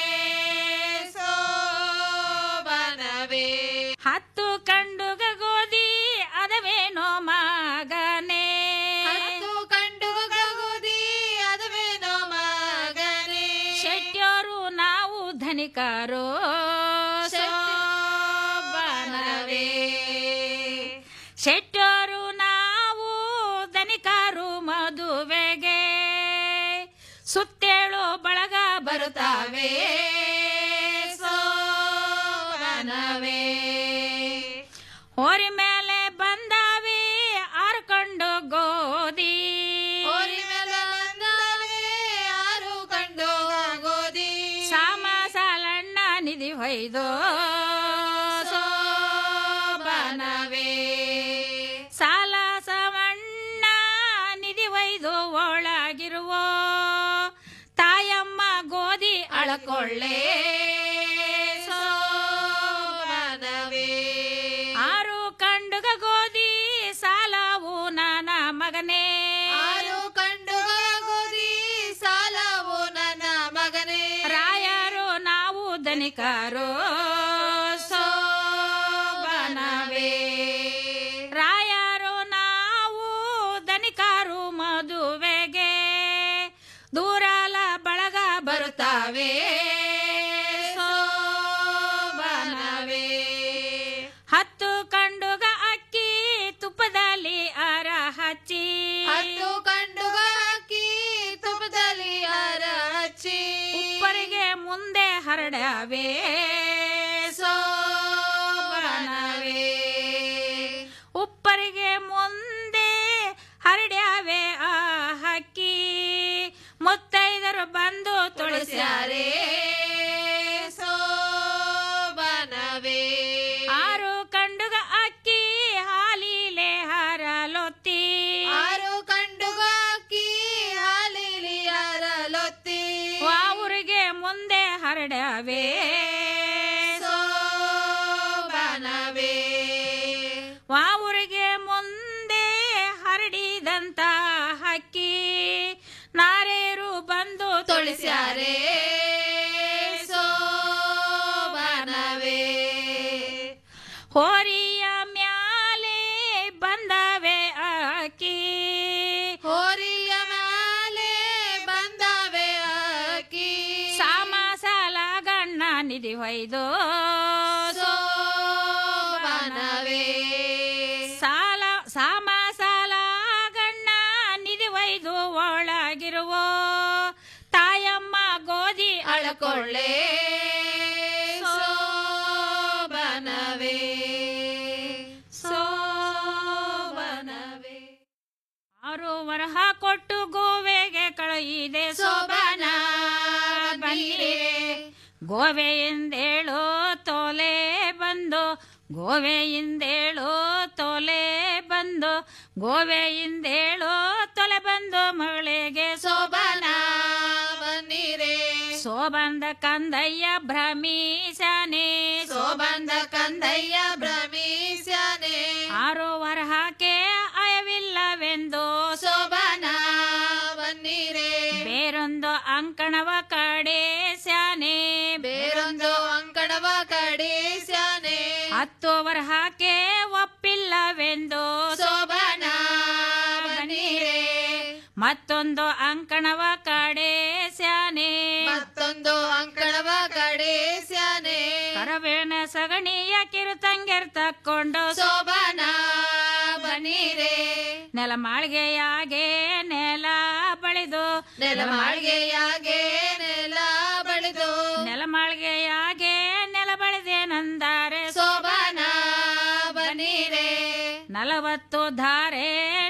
ಸೋಬಾನವೇ ಹತ್ತು ಕಂಡುಗ ಗೋಧಿ ಅದವೇನೋ ಮಗನೇ ಹತ್ತು ಕಂಡುಗ ಗೋಧಿ ಅದುವೇನೋ ಮಗನೇ ಶೆಟ್ಟಿಯವರು ನಾವು ಧನಿಕರು ಸೋಬಾನವೇ ಶೆಟ್ಟಿಯವರು ನಾವು ಧನಿಕರು ಮದುವೆಗೆ ಸುತ್ತೇಳು ಬಳಗ ಬರುತ್ತಾವೆ ಸೋಬಾನವೇ ಹೋರಿ ಮೇಲೆ ಬಂದಾವೆ ಆರು ಕಂಡು ಗೋಧಿ ಹೋರಿ ಮೇಲೆ ಬಂದವೆ ಆರು ಕಂಡುಗ ಗೋಧಿ ಸಾಮ ಸಾಲಣ್ಣ ನಿಧಿ ಹೊಯ್ದು ಸೋಬಾನವೇ ಸಾಲ ಸಮಣ್ಣ ನಿಧಿ ಒಯ್ದು ಒಳಗಿರುವ ತಾಯಮ್ಮ ಗೋಧಿ ಅಳಕೊಳ್ಳೆ ಸೋಬಾನವೇ ಆರು ಕಂಡುಗ ಗೋಧಿ ಸಾಲವು ನನ್ನ ಮಗನೇ ಆರು ಕಂಡುಗ ಗೋಧಿ ಸಾಲವು ನನ್ನ ಮಗನೇ ರಾಯರು ನಾವು ಧನಿಕರು ಸೋಬಾನವೇ ರಾಯರು ನಾವು ಧನಿಕರು ಮದುವೆಗೆ ದೂರಾಲ ಬಳಗ ಬರುತ್ತಾವೆ ಸೋಬಾನವೇ ಹತ್ತು ಕಂಡುಗ ಅಕ್ಕಿ ತುಪ್ಪದಲ್ಲಿ ಅರ ಹಚ್ಚಿ ಹತ್ತು ಕಂಡುಗ ಅಕ್ಕಿ ತುಪ್ಪದಲ್ಲಿ ಹರ ಹಚ್ಚಿ ಉಪ್ಪರಿಗೆ ಮುಂದೆ ಹರಡವೆ ಸೋಬಾನವೇ ಉಪ್ಪರಿಗೆ ಮುಂದೆ ಹರಡ್ಯಾವೆ ಆ ಹಕ್ಕಿ ಮುತ್ತೈದರು ಬಂದು ತುಳಿಸ್ಯಾರೆ ಸೋಬಾನವೇ ಆರು ಕಂಡುಗ ಅಕ್ಕಿ ಹಾಲಿಲೆ ಹರಲೊತ್ತಿ ಆರು ಕಂಡುಗ ಅಕ್ಕಿ ಹಾಲಿಲಿ ಹರಲೊತ್ತಿ ವಾವುರಿಗೆ ಮುಂದೆ ಹರಡವೆ ಸೋಬಾನವೇ ವಾವುರಿಗೆ ಮುಂದೆ ಹರಡಿದಂತ ಹಕ್ಕಿ ನಾರೇರು ಬಂದು ತುಳಿಸ್ಯಾರೆ ಸೋಬಾನವೇ ಹೋರಿಯ ಮ್ಯಾಲೆ ಬಂದವೆ ಅಕ್ಕಿ ಹೋರಿಯ ಮೇಲೆ ಬಂದವೆ ಅಕ್ಕಿ ಸಾಮ ಸಾಲ ಗಣ್ಣ ನಿಧಿ ಹೊಯ್ದು ಸೋಬಾನವೇ ಸಾಲ ಸಾಮ ಸಾಲ ಗಣ್ಣ ನಿಧಿ ಒಯ್ದು ಒಳಗಿರುವ ತಾಯಮ್ಮ ಗೋಧಿ ಅಳಕೊಳ್ಳೆ ಸೋಬಾನವೇ ಸೋಬಾನವೇ ಆರು ವರಹ ಕೊಟ್ಟು ಗೋವೆಗೆ ಕಳುಹಿದೆ ಸೋಬಾನ ಸೋಬಾನ ಬನ್ನಿರೆ ಗೋವೆಯಿಂದೇಳು ತೋಲೆ ಬಂದು ಗೋವೆಯಿಂದೇಳು ತೋಲೆ ಬಂದು ಗೋವೆಯಿಂದೇಳು ತೊಲೆ ಬಂದು ಮಗಳಿಗೆ ಸೋಬಾನ ಬನ್ನಿರೆ ಸೋಬಂದ ಕಂದಯ್ಯ ಭ್ರಮೀಶಾನೆ ಸೋಬಂದ ಕಂದಯ್ಯ ಭ್ರಮಿಸ್ಯಾನೆ ಆರು ವರಹಕ್ಕೆ ಅಯವಿಲ್ಲವೆಂದು ಸೋಬಾನ ಬನ್ನಿರೆ ಬೇರೊಂದು ಕಡೆ ಸ್ಯಾನೆ ಬೇರೊಂದು ಅಂಕಣವ ಕಡಿಸ್ಯಾನೆ ಹತ್ತು ವರಹಕ್ಕೆ ಒಪ್ಪಿಲ್ಲವೆಂದು ಶೋಭನ ಬನ್ನಿರೆ ಮತ್ತೊಂದು ಅಂಕಣವ ಕಡೆ ಸ್ಯಾನೆ ಮತ್ತೊಂದು ಅಂಕಣವ ಕಡಿಸ್ಯಾನೆ ಕರಬೇಣ ಸಗಣಿಯ ಕಿರುತಂಗೆರ್ ತಕ್ಕೊಂಡು ಶೋಭನ ಬನ್ನಿರೆ ನೆಲಮಾಳಿಗೆಯಾಗೆ ನೆಲ ಬಳಿದು ನೆಲಮಾಳಿಗೆಯಾಗೆ ನೆಲ ಬಳಿದು ನೆಲಮಾಳಿಗೆಯಾಗೆ ನೆಲ ಬಳಿದೇನಂದರೆ ಶೋಭನ ಬನ್ನಿರೆ ನಲವತ್ತು ಧಾರೆ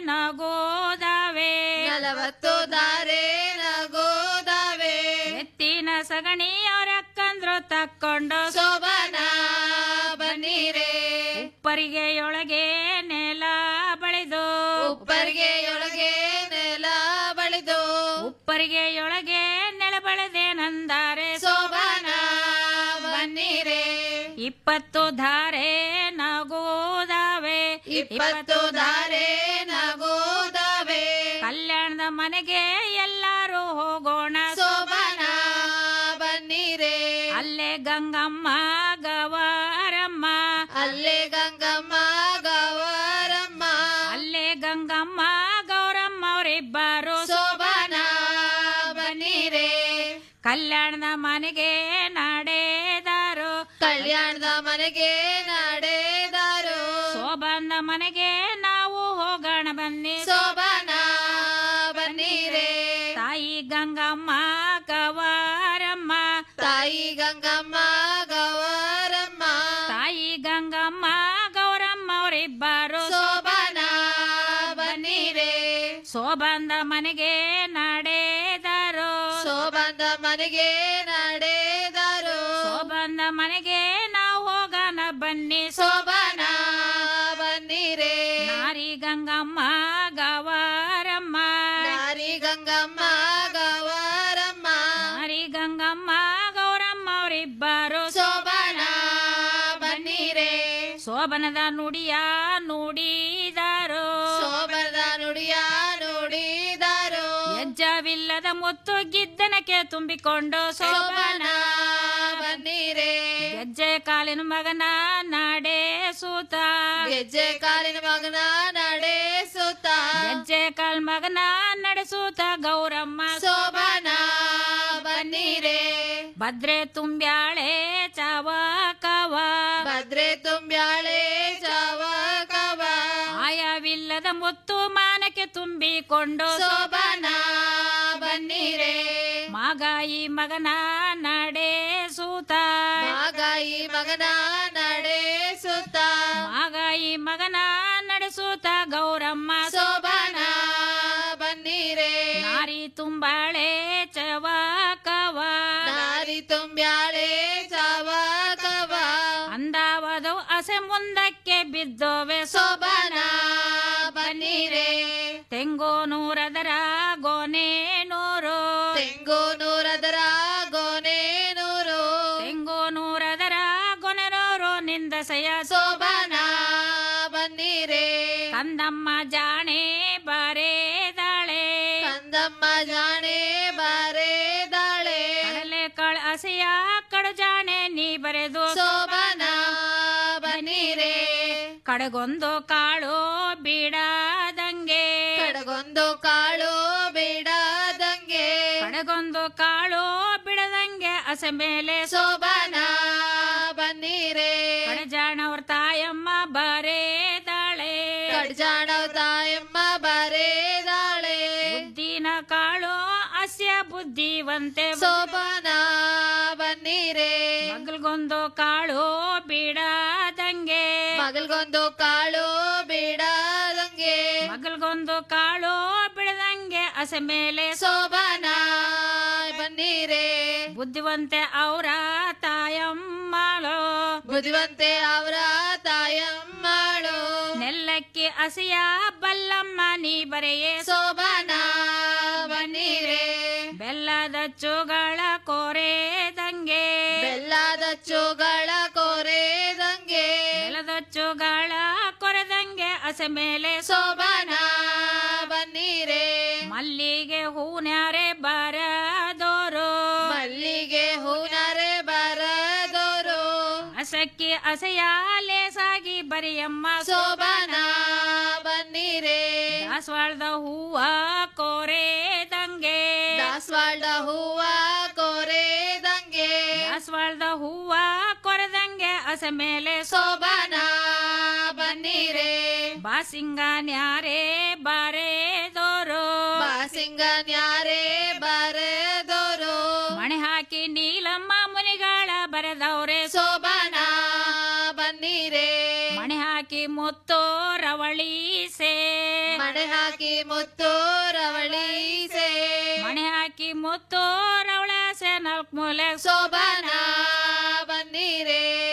ನಗೋದಾವೆ ನಲವತ್ತು ದಾರೆ ನಗೋದಾವೆ ಎತ್ತಿನ ಸಗಣಿ ಅವ್ರ ಅಕ್ಕಂದ್ರು ತಕ್ಕೊಂಡು ಶೋಭನ ಬನ್ನಿರೆ ಉಪ್ಪರಿಗೆಯೊಳಗೆ ನೆಲ ಬಳಿದು ಉಪ್ಪರಿಗೆಯೊಳಗೆ ನೆಲ ಬಳಿದು ಉಪ್ಪರಿಗೆಯೊಳಗೆ ನೆಲ ಬಳಿದೇನಂದರೆ ಶೋಭನ ಬನ್ನಿರೆ ಇಪ್ಪತ್ತು ಧಾರೆ ನಗೋದಾವೆ ಇಪ್ಪತ್ತು ದಾರೆ ನಗೋದಾವೆ ಕಲ್ಯಾಣದ ಮನೆಗೆ ಎಲ್ಲಾರು ಹೋಗೋಣ ಶೋಭನ ಬನ್ನಿರೆ ಅಲ್ಲೇ ಗಂಗಮ್ಮ ಗವಾರಮ್ಮ ಅಲ್ಲೇ ಗಂಗಮ್ಮ ಗೌರಮ್ಮ ಅಲ್ಲೇ ಗಂಗಮ್ಮ ಗೌರಮ್ಮ ಅವರಿಬ್ಬರು ಶೋಭನ ಬನ್ನಿರೆ ಕಲ್ಯಾಣದ ಮನೆಗೆ ನಡೆದಾರು ಕಲ್ಯಾಣದ ಮನೆಗೆ ನಡೆದಾರು ಶೋಭಂದ ಮನೆಗೆ ನಾವು ಹೋಗೋಣ ಬನ್ನಿ ಶೋಭನ ಬನ್ನಿರೆ ತಾಯಿ ಗಂಗಮ್ಮ ಗವಾರಮ್ಮ ತಾಯಿ ಗಂಗಮ್ಮ ಗೌರಮ್ಮ ತಾಯಿ ಗಂಗಮ್ಮ ಗೌರಮ್ಮ ಅವರಿಬ್ಬರು ಶೋಭನ ಬನ್ನಿರೆ ಶೋಭಂದ ಮನೆಗೆ ನಡೆದಾರು ಶೋಭಂದ ಮನೆಗೆ ನಡೆದಾರು ಶೋಭಂದ ಮನೆಗೆ ನಾವು ಹೋಗೋಣ ಬನ್ನಿ ಶೋಭನ ಬನ್ನಿರೆ ನಾರಿ ಗಂಗಮ್ಮ ಗವಾರಮ್ಮ ನಾರಿ ಗಂಗಮ್ಮ ಗೌರಮ್ಮ ನಾರಿ ಗಂಗಮ್ಮ ಗೌರಮ್ಮ ಅವರಿಬ್ಬರು ಶೋಭನ ಬನ್ನಿರೆ ಶೋಭನದ ನುಡಿಯ ನುಡಿದಾರು ಶೋಭನದ ನುಡಿಯ ನುಡಿದಾರು ಹೆಜ್ಜವಿಲ್ಲದ ಮುತ್ತು ಗಿದ್ದನಕ್ಕೆ ತುಂಬಿಕೊಂಡು ಶೋಭನ ಶೋಭನ ಬನ್ನಿರೆ ಹೆಜ್ಜೆ ಕಾಲಿನ ಮಗನ ನಡೆಸೂತ ಗೆಜ್ಜೆ ಕಾಲಿನ ಮಗನ ನಡೆಸುತ್ತ ಹೆಜ್ಜೆ ಕಾಲ್ ಮಗನ ನಡೆಸೂತ ಗೌರಮ್ಮ ಶೋಭನ ಬನ್ನಿರೆ ಭದ್ರೆ ತುಂಬ್ಯಾಳೆ ಚವ ಕವ ಭದ್ರೆ ತುಂಬ್ಯಾಳೆ ಚವ ಕವ ಆಯವಿಲ್ಲದ ಮುತ್ತು ಮಾನಕ್ಕೆ ತುಂಬಿಕೊಂಡು ಶೋಭನ ಬನ್ನಿರೆ ಮಾಗಾಯಿ ಮಗನ ನಡೆಸೂತ ಮಾಗಾಯಿ ಮಗನ ನಡೆಸುತ್ತ ಮಾಗಾಯಿ ಮಗನ ನಡೆಸೂತ ಗೌರಮ್ಮ ಶೋಭನ ಬನ್ನಿರೆ ನಾರಿ ತುಂಬಾಳೆ ಚವ ಕವ ನಾರಿ ತುಂಬ್ಯಾಳೆ ಚವ ಕವ ಅಂದಾವದು ಹಸೆ ಮುಂದಕ್ಕೆ ಬಿದ್ದೋವೆ ಶೋಭನ ಬನ್ನಿರೆ ತೆಂಗೋ ನೂರದರ ಗೋನೆ ನೂರು ತೆಂಗು ನೂರದರ ಗೋನೆ ನೂರು ತೆಂಗೋ ನೂರದರ ಗೊನೆ ನೂರು ನಿಂದಸೆಯ ಶೋಭನ ಬನ್ನಿರೆ ಕಂದಮ್ಮ ಜಾಣೆ ಬರೇದಾಳೆ ಕಂದಮ್ಮ ಜಾಣೆ ಬಾರೆದಾಳೆ ಕಡಲೆ ಕಳ ಹಸೆಯ ಕಡು ಜಾಣೆ ನೀ ಬರೆದು ಶೋಭನ ಬನ್ನಿರೆ ಕಡೆಗೊಂದು ಕಾಳು ಬಿಡದಂಗೆ ಕಡಗೊಂದು ಕಾಳು ಬಿಡದಂಗೆ ಕಡೆಗೊಂದು ಕಾಳು ಬಿಡದಂಗೆ ಹಸೆ ಮೇಲೆ ಶೋಭನ ಬನ್ನಿರೆ ಕಡಜಾಣವ್ರ ತಾಯಮ್ಮ ಬರೇದಾಳೆ ಕಡ್ಜಾಣ ತಾಯಮ್ಮ ಬರೆದಾಳೆ ಬುದ್ಧಿನ ಕಾಳು ಹಸ್ಯ ಬುದ್ಧಿವಂತೆ ಶೋಭನ ಬನ್ನಿರೆ ಮಗಲ್ಗೊಂದು ಕಾಳು ಬಿಡದಂಗೆ ಮಗಲ್ಗೊಂದು ಕಾಳು ಬಿಡದಂಗೆ ಮಗಲ್ಗೊಂದು ಕಾಳು ಬಿಡದಂಗೆ ಹಸೆ ಮೇಲೆ ಶೋಭನ ಬನ್ನಿರೆ ಬುದ್ಧಿವಂತೆ ಅವರ ತಾಯಮ್ಮಳು ಬುದ್ಧಿವಂತೆ ಅವರ ತಾಯಮ್ಮಳು ನೆಲ್ಲಕ್ಕಿ ಹಸಿಯ ಬಲ್ಲಮ್ಮ ನೀ ಬರೆಯೇ ಶೋಭನ ಬನ್ನಿರೆ ಬೆಲ್ಲದ ಚುಗಳ ಕೋರೆದಂಗೆ ಬೆಲ್ಲದ ಚೂಗಳ ಕೋರೆದಂಗೆ ಬೆಲ್ಲದ ಚುಗಳ ಕೊರೆದಂಗೆ ಹಸೆ ಮೇಲೆ ಶೋಭನ ಬನ್ನಿರೆ ಮಲ್ಲಿಗೆ ಹೂನ್ಯಾರೆ ಬರದೋರು ಮಲ್ಲಿ ಅಸೆಯಾಲೆ ಸಾಗಿ ಬರಿಯಮ್ಮ ಸೋಬಾನ ಬನ್ನಿರೆ ದಾಸವಾಳದ ಹೂವ ಕೋರೆದಂಗೆ ದಾಸವಾಳದ ಹೂವ ಕೋರೆದಂಗೆ ದಾಸವಾಳದ ಹೂವ ಕೊರೆದಂಗೆ ಅಸ ಮೇಲೆ ಸೋಬಾನ ಬನ್ನಿರೆ ಬಾಸಿಂಗ ನ್ಯಾರೆ ಬಾರೆದೋರು ಬಾಸಿಂಗನ್ಯಾರೇ ಬರೆದೋರು ಮಣೆ ಹಾಕಿ ನೀಲಮ್ಮ ಮುನಿಗಳ ಬರೆದವ್ರೆ ಸೋಬಾನ ಬನ್ನಿರೆ ಮಣೆ ಹಾಕಿ ಮುತ್ತು ರವಳಿಸೆ ಮಣೆ ಹಾಕಿ ಮುತ್ತು ರವಳಿಸೆ ಮಣೆ ಹಾಕಿ ಮುತ್ತು ರವಳಸೆ ನಾಲ್ಕು ಮೂಲೆ ಸೋಬಾನ ಬಂದಿರೆ